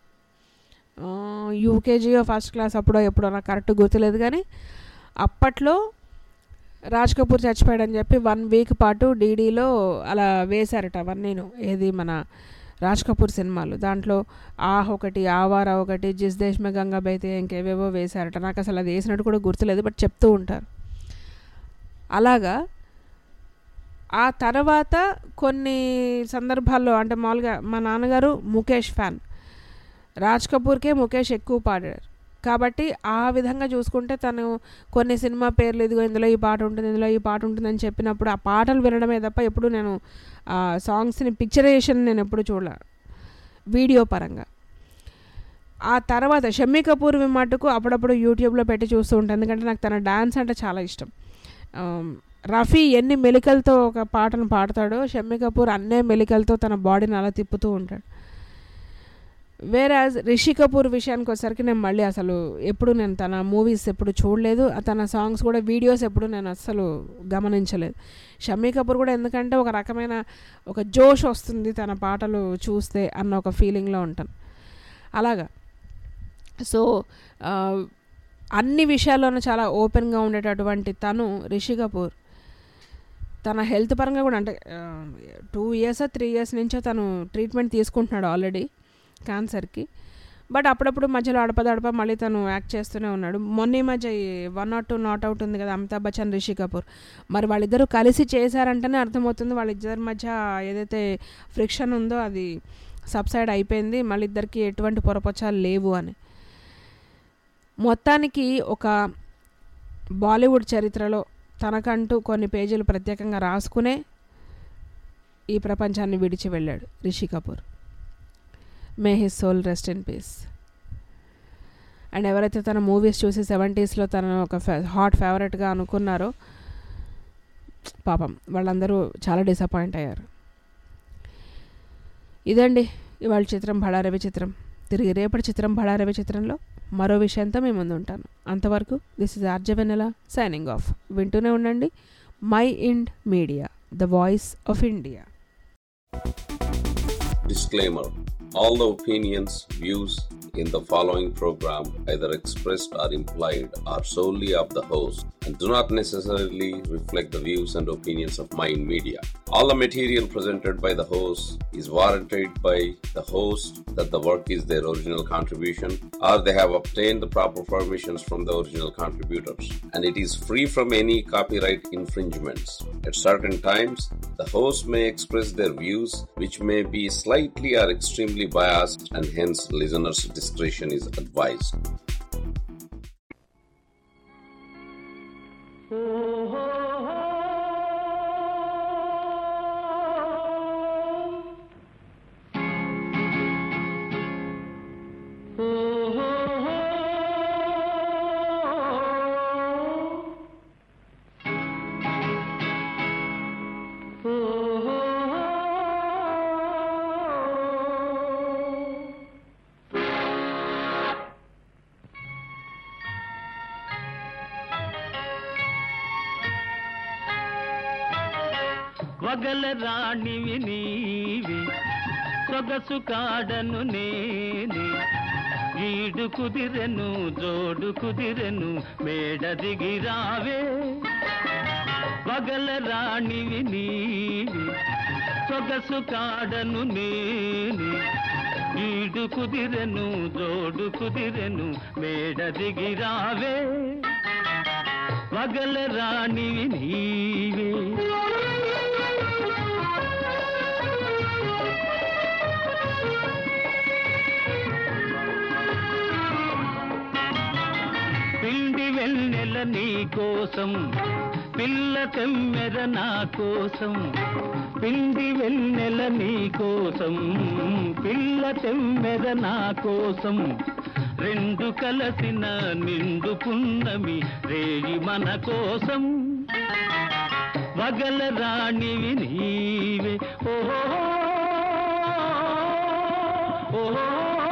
యూకేజీయో ఫస్ట్ క్లాస్ అప్పుడో ఎప్పుడో నాకు కరెక్ట్ గుర్తులేదు కానీ అప్పట్లో రాజ్ కపూర్ చచ్చిపోయాడని చెప్పి వన్ వీక్ పాటు డీడీలో అలా వేశారట అవన్నీను ఏది మన రాజ్ కపూర్ సినిమాలు దాంట్లో ఆహ్ ఒకటి ఆవారా ఒకటి జిస్ దేశ్ మే గంగా బైతే ఇంకేవేవో వేశారట నాకు అసలు అది వేసినట్టు కూడా గుర్తులేదు బట్ చెప్తూ ఉంటారు అలాగా ఆ తర్వాత కొన్ని సందర్భాల్లో అంటే మామూలుగా మా నాన్నగారు ముఖేష్ ఫ్యాన్ రాజ్ కపూర్కే ముఖేష్ ఎక్కువ పాడారు కాబట్టి ఆ విధంగా చూసుకుంటే తను కొన్ని సినిమా పేర్లు ఇదిగో ఇందులో ఈ పాట ఉంటుంది ఇందులో ఈ పాట ఉంటుందని చెప్పినప్పుడు ఆ పాటలు వినడమే తప్ప ఎప్పుడు నేను ఆ సాంగ్స్ని పిక్చరైజేషన్ నేను ఎప్పుడు చూడలే వీడియో పరంగా ఆ తర్వాత షమ్మీ కపూర్ మటుకు అప్పుడప్పుడు యూట్యూబ్లో పెట్టి చూస్తూ ఉంటాను ఎందుకంటే నాకు తన డ్యాన్స్ అంటే చాలా ఇష్టం ఆమ్, రఫీ ఎన్ని మెలికలతో ఒక పాటను పాడతాడో షమ్మీ కపూర్ అన్నే మెలికలతో తన బాడీని అలా తిప్పుతూ ఉంటాడు వేరే రిషి కపూర్ విషయానికి వచ్చేసరికి నేను మళ్ళీ అసలు ఎప్పుడు నేను తన మూవీస్ ఎప్పుడు చూడలేదు ఆ తన సాంగ్స్ కూడా వీడియోస్ ఎప్పుడు నేను అస్సలు గమనించలేదు షమ్మీ కపూర్ కూడా ఎందుకంటే ఒక రకమైన ఒక జోష్ వస్తుంది తన పాటలు చూస్తే అన్న ఒక ఫీలింగ్లో ఉంటాను అలాగా సో ఆ, అన్ని విషయాల్లోనూ చాలా ఓపెన్గా ఉండేటటువంటి తను రిషి కపూర్ తన హెల్త్ పరంగా కూడా అంటే టూ ఇయర్స్ త్రీ ఇయర్స్ నుంచో తను ట్రీట్మెంట్ తీసుకుంటున్నాడు ఆల్రెడీ క్యాన్సర్కి బట్ అప్పుడప్పుడు మధ్యలో అడపదడప మళ్ళీ తను యాక్ట్ చేస్తూనే ఉన్నాడు మొన్న ఈ మధ్య one nought two not out ఉంది కదా అమితాబ్ బచ్చన్ రిషి కపూర్ మరి వాళ్ళిద్దరూ కలిసి చేశారంటేనే అర్థమవుతుంది వాళ్ళిద్దరి మధ్య ఏదైతే ఫ్రిక్షన్ ఉందో అది సబ్సైడ్ అయిపోయింది మళ్ళీ ఇద్దరికి ఎటువంటి పొరపచ్చాలు లేవు అని మొత్తానికి ఒక బాలీవుడ్ చరిత్రలో తనకంటూ కొన్ని పేజీలు ప్రత్యేకంగా రాసుకునే ఈ ప్రపంచాన్ని విడిచి వెళ్ళాడు Rishi Kapoor may his soul rest in peace and ఎవరైతే తన మూవీస్ చూసి సెవెంటీస్లో తన ఒక హాట్ ఫేవరెట్గా అనుకున్నారో పాపం వాళ్ళందరూ చాలా డిసప్పాయింట్ అయ్యారు ఇదండి ఇవాళ చిత్రం బళారవి చిత్రం తిరిగి రేపటి చిత్రం బళారవి చిత్రంలో మరో విషయంతో మేము ముందు ఉంటాను అంతవరకు this is RJ Vennela signing off వింటూనే ఉండండి Mind Media the voice of India Disclaimer All the opinions, views in the following program, either expressed or implied, are solely of the host and do not necessarily reflect the views and opinions of Mind Media. All the material presented by the host is warranted by the host that the work is their original contribution or they have obtained the proper permissions from the original contributors and it is free from any copyright infringements. At certain times, the host may express their views which may be slightly or extremely biased and hence listeners' discretion is advised. వగల రాణివి నీవి సొగసు కాడను నేనే ఈడు కుదిరెను జోడు కుదిరెను మేడ దిగి రావే వగల రాణివి నీవి సొగసు కాడను నేనే ఈడు కుదిరెను జోడు కుదిరెను మేడ దిగి రావే వగల రాణివి నీవే పిండి వెన్నెల నీ కోసం పిల్ల తెమ్మెర నా కోసం పిండి వెన్నెల నీ కోసం పిల్ల తెమ్మెర నా కోసం రెండు కలసిన నిండు పున్నమి రేగి మన కోసం వగల రాణివి నీవే ఓహో ఓహో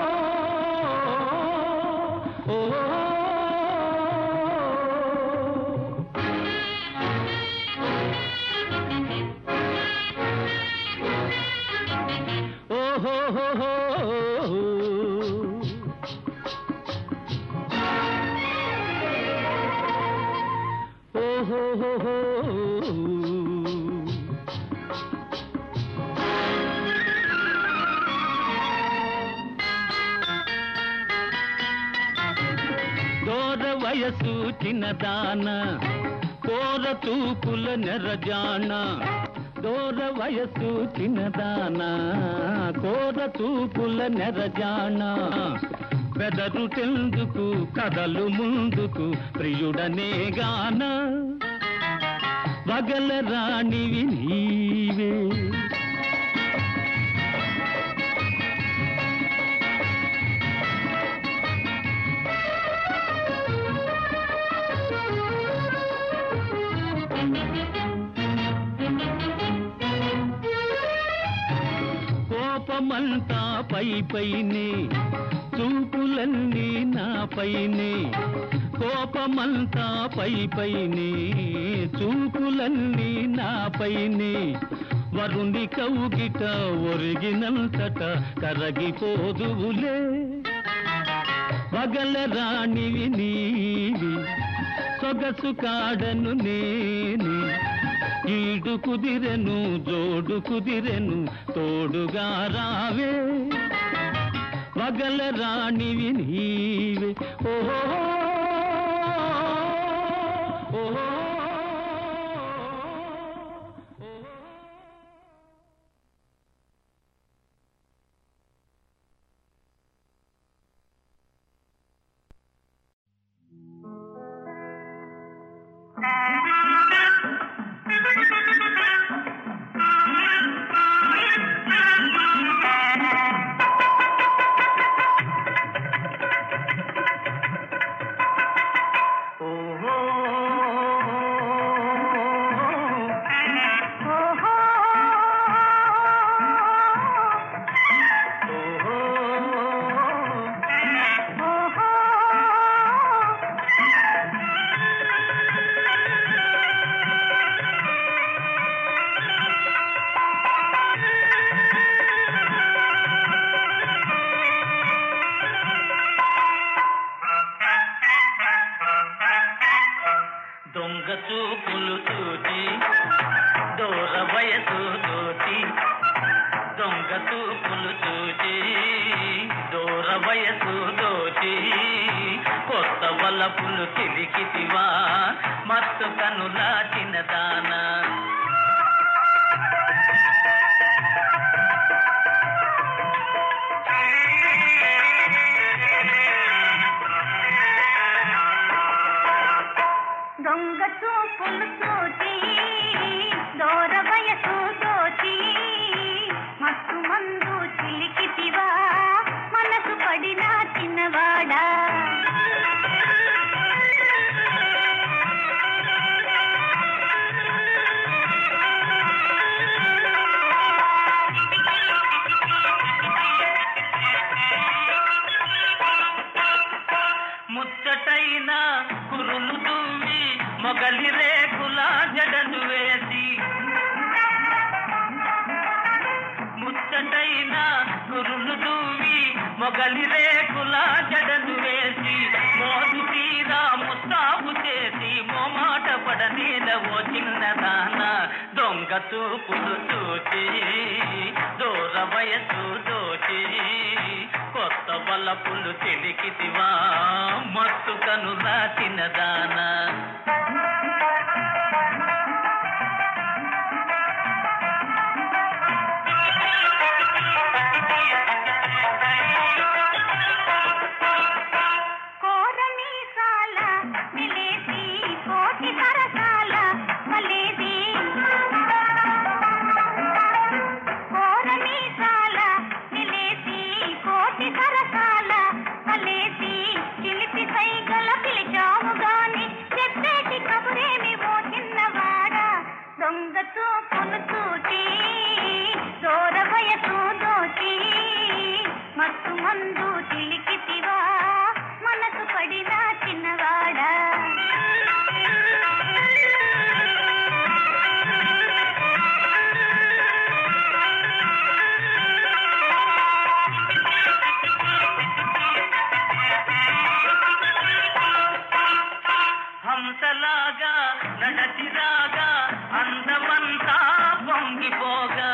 దూర వయసు చిన్నదాన కోర తూపుల నెరజాన దూర వయసు చిన్నదాన కోర తూపుల నెరజాన పెదరు తెందుకు కదలు ముందుకు ప్రియుడనే గాన వగల రాణివి నీవే కోపమంతా పై పైనే చూపులన్నీ నా పైనే కోపమంతా పై పైనే చూపులన్నీ నా పైనే వరుణి కౌగిట ఒరిగినంతట కరగిపోదువులే పగల రాణివి నీవి సొగసు కాడను నేనే ఈడు కుదిరెను జోడు కుదిరెను తోడుగా రావే పగల రాణివి నీవే ఓహో ఓహో Thank you. దొంగ చూపులు చూచి దూర వయసు తోటి దొంగ చూపులు చూచి దూర వయసు తోటి కొత్త వలపులు చిలికితివా మత్తు కనులా చిన్నదానా దొంగ చూపులు చూచి దూర వయసు దోచి మత్తు మందు చిలికితివా మనసు పడిన చిన్నవాడా ముచ్చటైన కురులు దువ్వి మొగలి రేకుల జడలు వేసి ముచ్చటైన కురులు దువ్వి మొగలి రేకుల జడలు వేసి మోసు తీరా ముస్తాబు చేసి మోమాట పడనీల ఓ చిన్నదాన దొంగ చూపులు చూచి దూర వయసు దోచి కొత్త బలపులు తెలికితివా మత్తు కనులా తినదానా కోరమీసాల నిలేసి కోటి సరసాల మలేది కోరమీసాల నిలేసి కోటి సరసాల మలేసి చిలిపి సైగల పిలిచావు గాని చెప్పేటి కబురేమి ఓ చిన్నవాడా దొంగ చూపులు చూచి దూర వయసు దోచి మత్తు మందు చిలికితివా మనసు పడిన చిన్నవాడా హంసలాగా నడచిరాగా అందమంతా పొంగిపోగా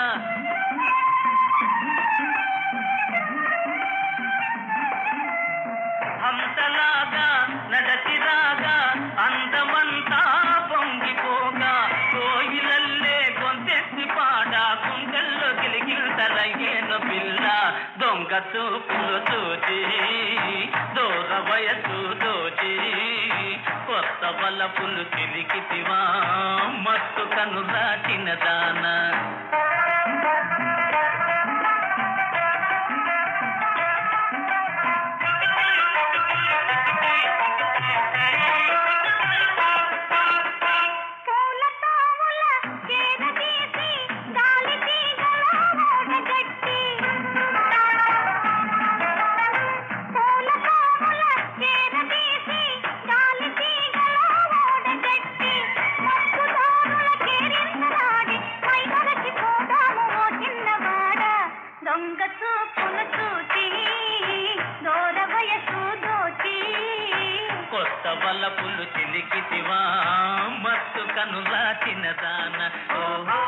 హంసలాగా నడచిరాగా అందమంతా పొంగిపోగా కోయిలల్లే గొంతెత్తి పాడ కుండల్లో గిలిగిల్తలయ్యేను పిల్ల దొంగ చూపులు చూచి దూర వయసు దోచి కొత్త బలపులు చిలికితివా మత్తు కనులా చిన్నదానా పూల తావుల చేరదీసి గాలి తీగల ఓడగట్టి పూల తావుల చేరదీసి గాలి తీగల ఓడగట్టి మక్కుదారుల కేరిందలాడి మై మరచి పోదాము ఓ చిన్నవాడా దొంగ చూపులు చూచి దూర వయసు దోచి కొత్త బలపులు చిలికితివా మత్తు కనులా చిన్నదాన ఓహో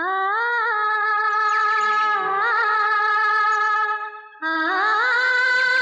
ఆ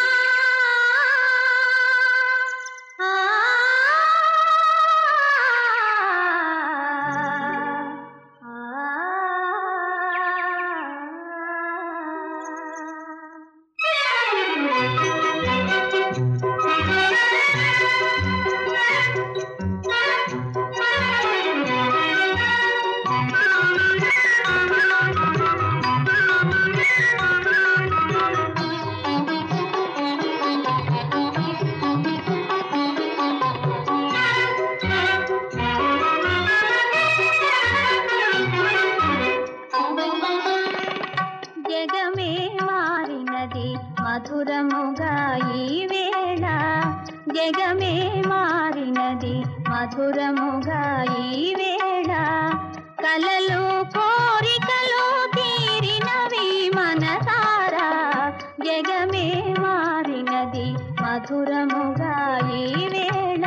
జగమే మారినది మధురముగా ఈ వేళ జగమే మారినది మధురముగా ఈ వేళ కలలు కోరికలు తీరినవి మనసారా జగమే మారినది మధురముగా ఈ వేళ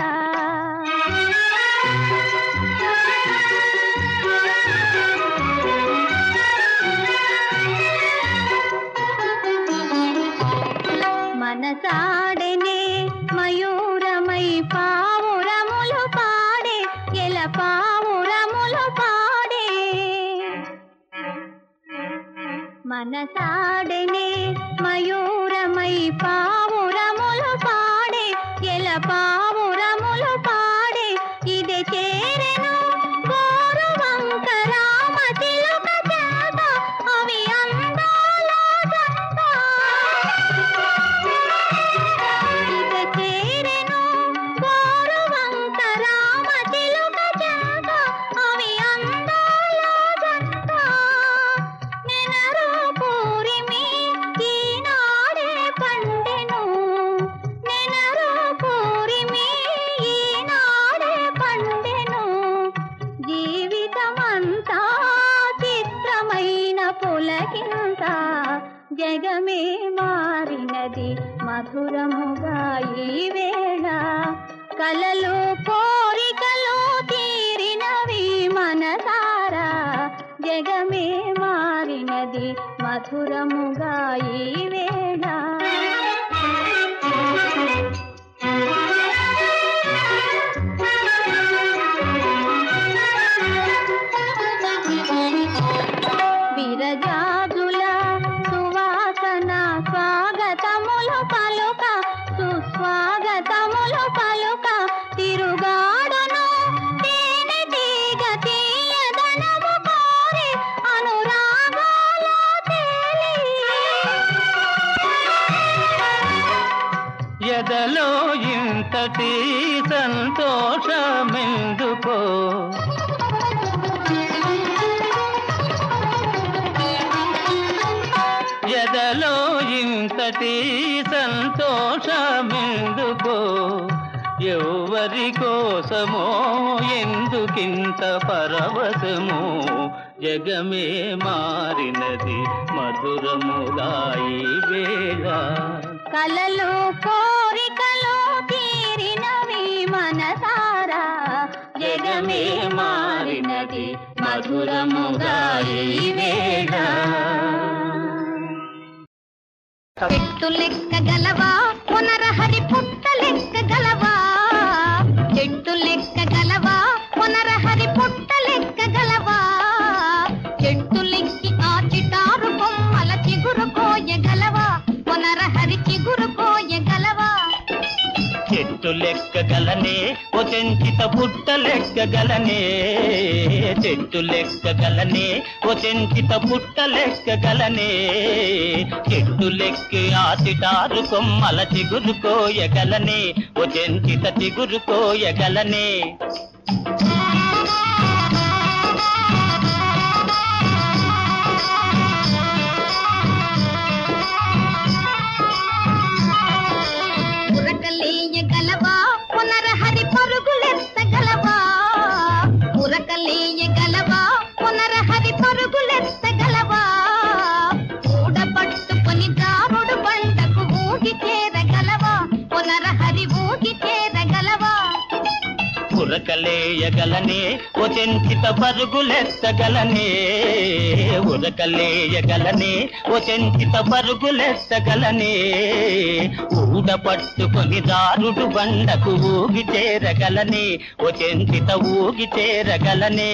మనసాడనే మయూరమై పావురములు పాడే ఎల పావురములు పాడే మనసాడనే మయూరమై పావురములు పాడే ఎల పావురములు పాడే ఇది చేరెను గోరువంక రామ చిలుక చేత అవి అందాల జంట. ఇది చేరెను గోరువంక రామ చిలుక చేత అవి అందాల జంట. నెనరు పూరిమి ఈనాడే పండెను నెనరు పూరిమి ఈనాడే పండెను జీవితమంతా చిత్రమైన పులకింత జగమే మారినది మధురముగా ఈ వేళ కలలు కోరికలు తీరినవి మనసారా జగమే మారినది మధురముగా ఈ వేళ విరజాజుల సువాసన స్వాగతములు పలుక సుస్వాగతములు పలుక తిరుగాడును తేనె తీగ తీయదనము కోరి అనురాగాల తేలి ఎదలో ఇంతటి సంతోషమెందుకో ఎదలో ఇంతటి సంతోషమెందుకో ఎవరి కోసమో ఎందుకింత పరవశమో జగమే మారినది మధురములాయి వేళ కలలు కోరికలు తీరినవి మనసారా జగమే మారినది మధురముగా ఈ వేళ చెట్టు లెక్క గలవా పునరహరి పుట్ట లెక్క గలవా చెట్టు లెక్క గలవా పునరహరి పుట్ట లెక్క గలవా చెట్టు లెక్కి ఆ చిటారు కొమ్మల చిగురు కోయగలవా పునరహరి చిగురు కోయగలవా చెట్టు లెక్కగలనే ఓ చెంచిత పుట్ట లెక్కగలనే చెట్టు లెక్కగలనే ఓ చెంచిత పుట్ట లెక్కగలనే చెట్టు లెక్కి ఆసిటారు కొమ్మల చిగురు కోయగలనే ఓ చెంచిత చిగురు కోయగలనే ఉరకలేయగలవా పునరహరి పరుగులెత్తగలవా ఉరకలేయగలవా పునరహరి పరుగులెత్తగలవా ఊడ పట్టుకొని దారుడు బండకు ఊగి చేరగలవా పునరహరి ఊగి చేరగలవా ఉరకలేయగలనే ఓ చెంచిత పరుగులెత్తగలనే ఉరకలేయగలనే ఓ చెంచిత పరుగులెత్తగలనే ఊడ పట్టుకొని దారుడు బండకు ఊగి చేరగలనే ఓ చెంచిత ఊగి చేరగలనే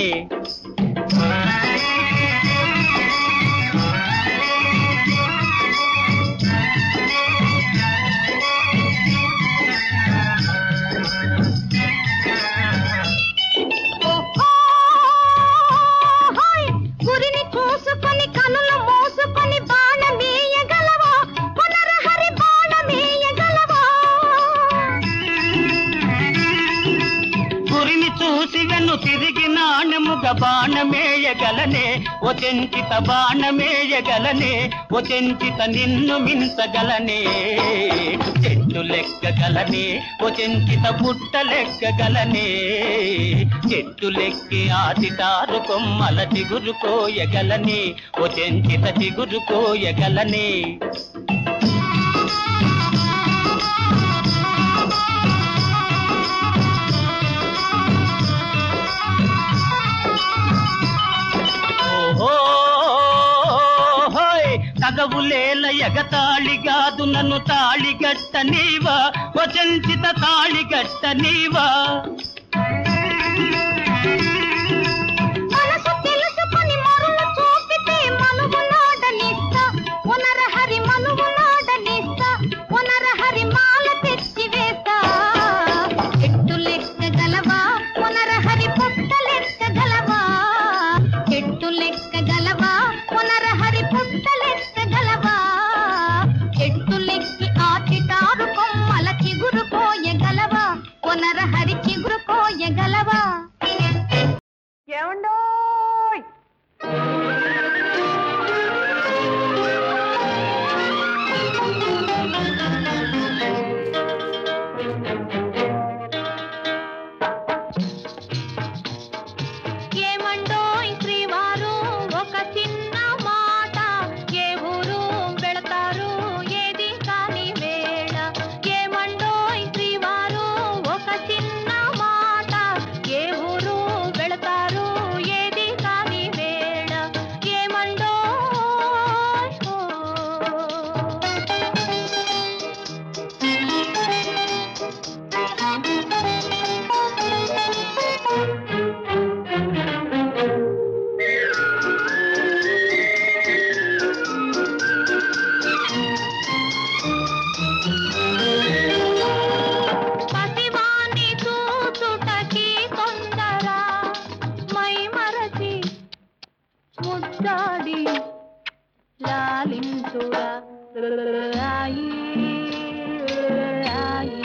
ఓహోయ్! గురిని చూసుకొని కనులు మూసుకొని బాణమేయగలవా పునరహరి బాణమేయగలవా గురిని చూసి వెన్ను తిరిగి నాణ్యముగ బాణమేయగ మించగలనే ఓ చెంచిత బాణమేయగలనే ఓ చెంచిత నిన్ను మించగలనే చెట్టు లెక్కగలనే ఓ చెంచిత పుట్ట లెక్కగలనే చెట్టు లెక్కి ఆదితారు కొమ్మల చిగురు కోయగలనే ఓ చెంచిత చిగురు కోయగలనే ఓహో హోయ్ తగవులేల ఎగతాళిగాదు నన్ను తాళిగట్ట నీవా వచంచిత తాళిగట్ట నీవా మనసు తెలుసుకొని మరులు చూపితే మనువు నాడనిస్తా పునరహరి మనువు నాడనిస్తా పునరహరి మాల తెచ్చి వేస్తా చెట్టు లెక్క గలవా పునరహరి పుట్ట లెక్క గలవా చెట్టు లెక్క గలవా పునరహరి పుట్ట లెక్క గలవా చెట్టు లెక్కి ఆటిటారు కొమ్మల చిగురు కోయగలవా పునరహరి చిగురు కోయగలవా ఏమండోయ్ ఏమండోయ్ శ్రీవారు ఒక చిన్న మాట ఏ ఊరు వెళతారు ఏది కాని వేళ ఏమండోయ్ శ్రీవారు ఒక చిన్న మాట ఏ ఊరు వెళతారు ఏది కాని వేళ ఏమండోయ్ ఓ. పసివాణి చూచుటకి తొందర మై మరచి ముద్దాడి లాలించురా రాయి రాయి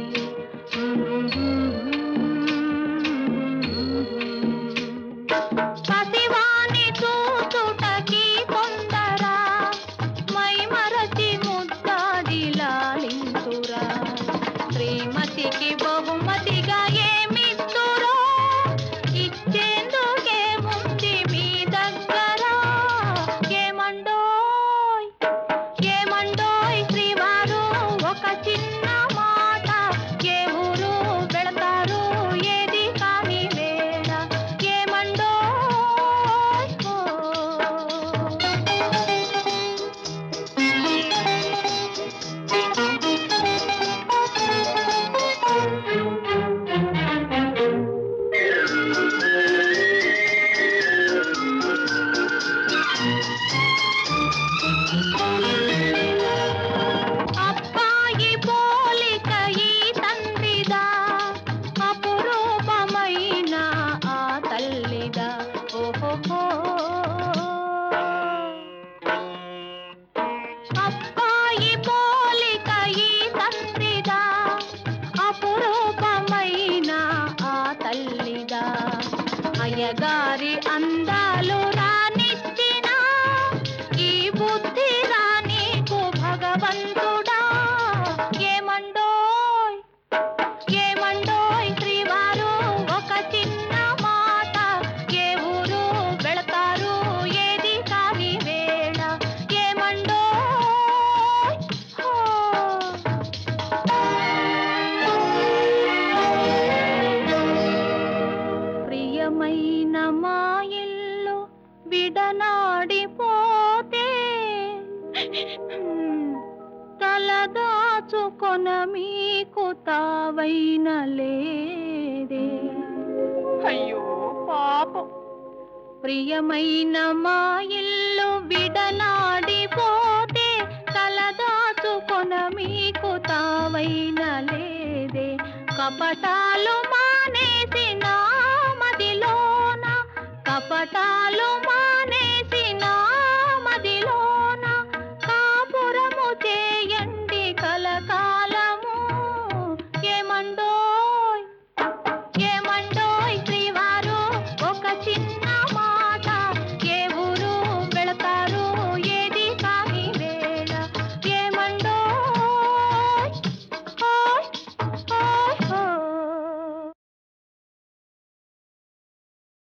పసివాణి చూచుటకి తొందర మై మరచి ముద్దాడి లాలించురా శ్రీమతికి బహుమతిగా ఏమిస్తురో ఇచ్చేందుకే ముందు మీ దగ్గర ఏమండోయ్ ఏమండోయ్ శ్రీవారు ఒక చిన్న మాట ఏ ఊరు వెళతారు ఏది కాని వేళ ఏమండోయ్ ఓ. అబ్బాయి పోలిక ఈ తండ్రిదా అపురూపమైన ఆ తల్లిదా ఓహో అబ్బాయి పోలిక ఈ తండ్రిదా అపురూపమైన ఆ తల్లిదా అయ్యగారి అందాలు రానిచ్చిన ఈ బుద్ధి రానీకు భగవంతుడా ఏమండోయ్ ఏమండోయ్ శ్రీవారు ఒక చిన్న మాట ఏ ఊరు వెళతారు ఏది కాని వేళ ఏమండోయ్ హో. ప్రియమైన మా ఇల్లు విడనాడిపోతే తలదాచుకొన మీకు తావైన లేదే అయ్యో పాపం ప్రియమైన మా ఇల్లు విడనాడిపోతే తలదాచుకొన మీకు తావైన లేదే కపటాలు మానేసి నా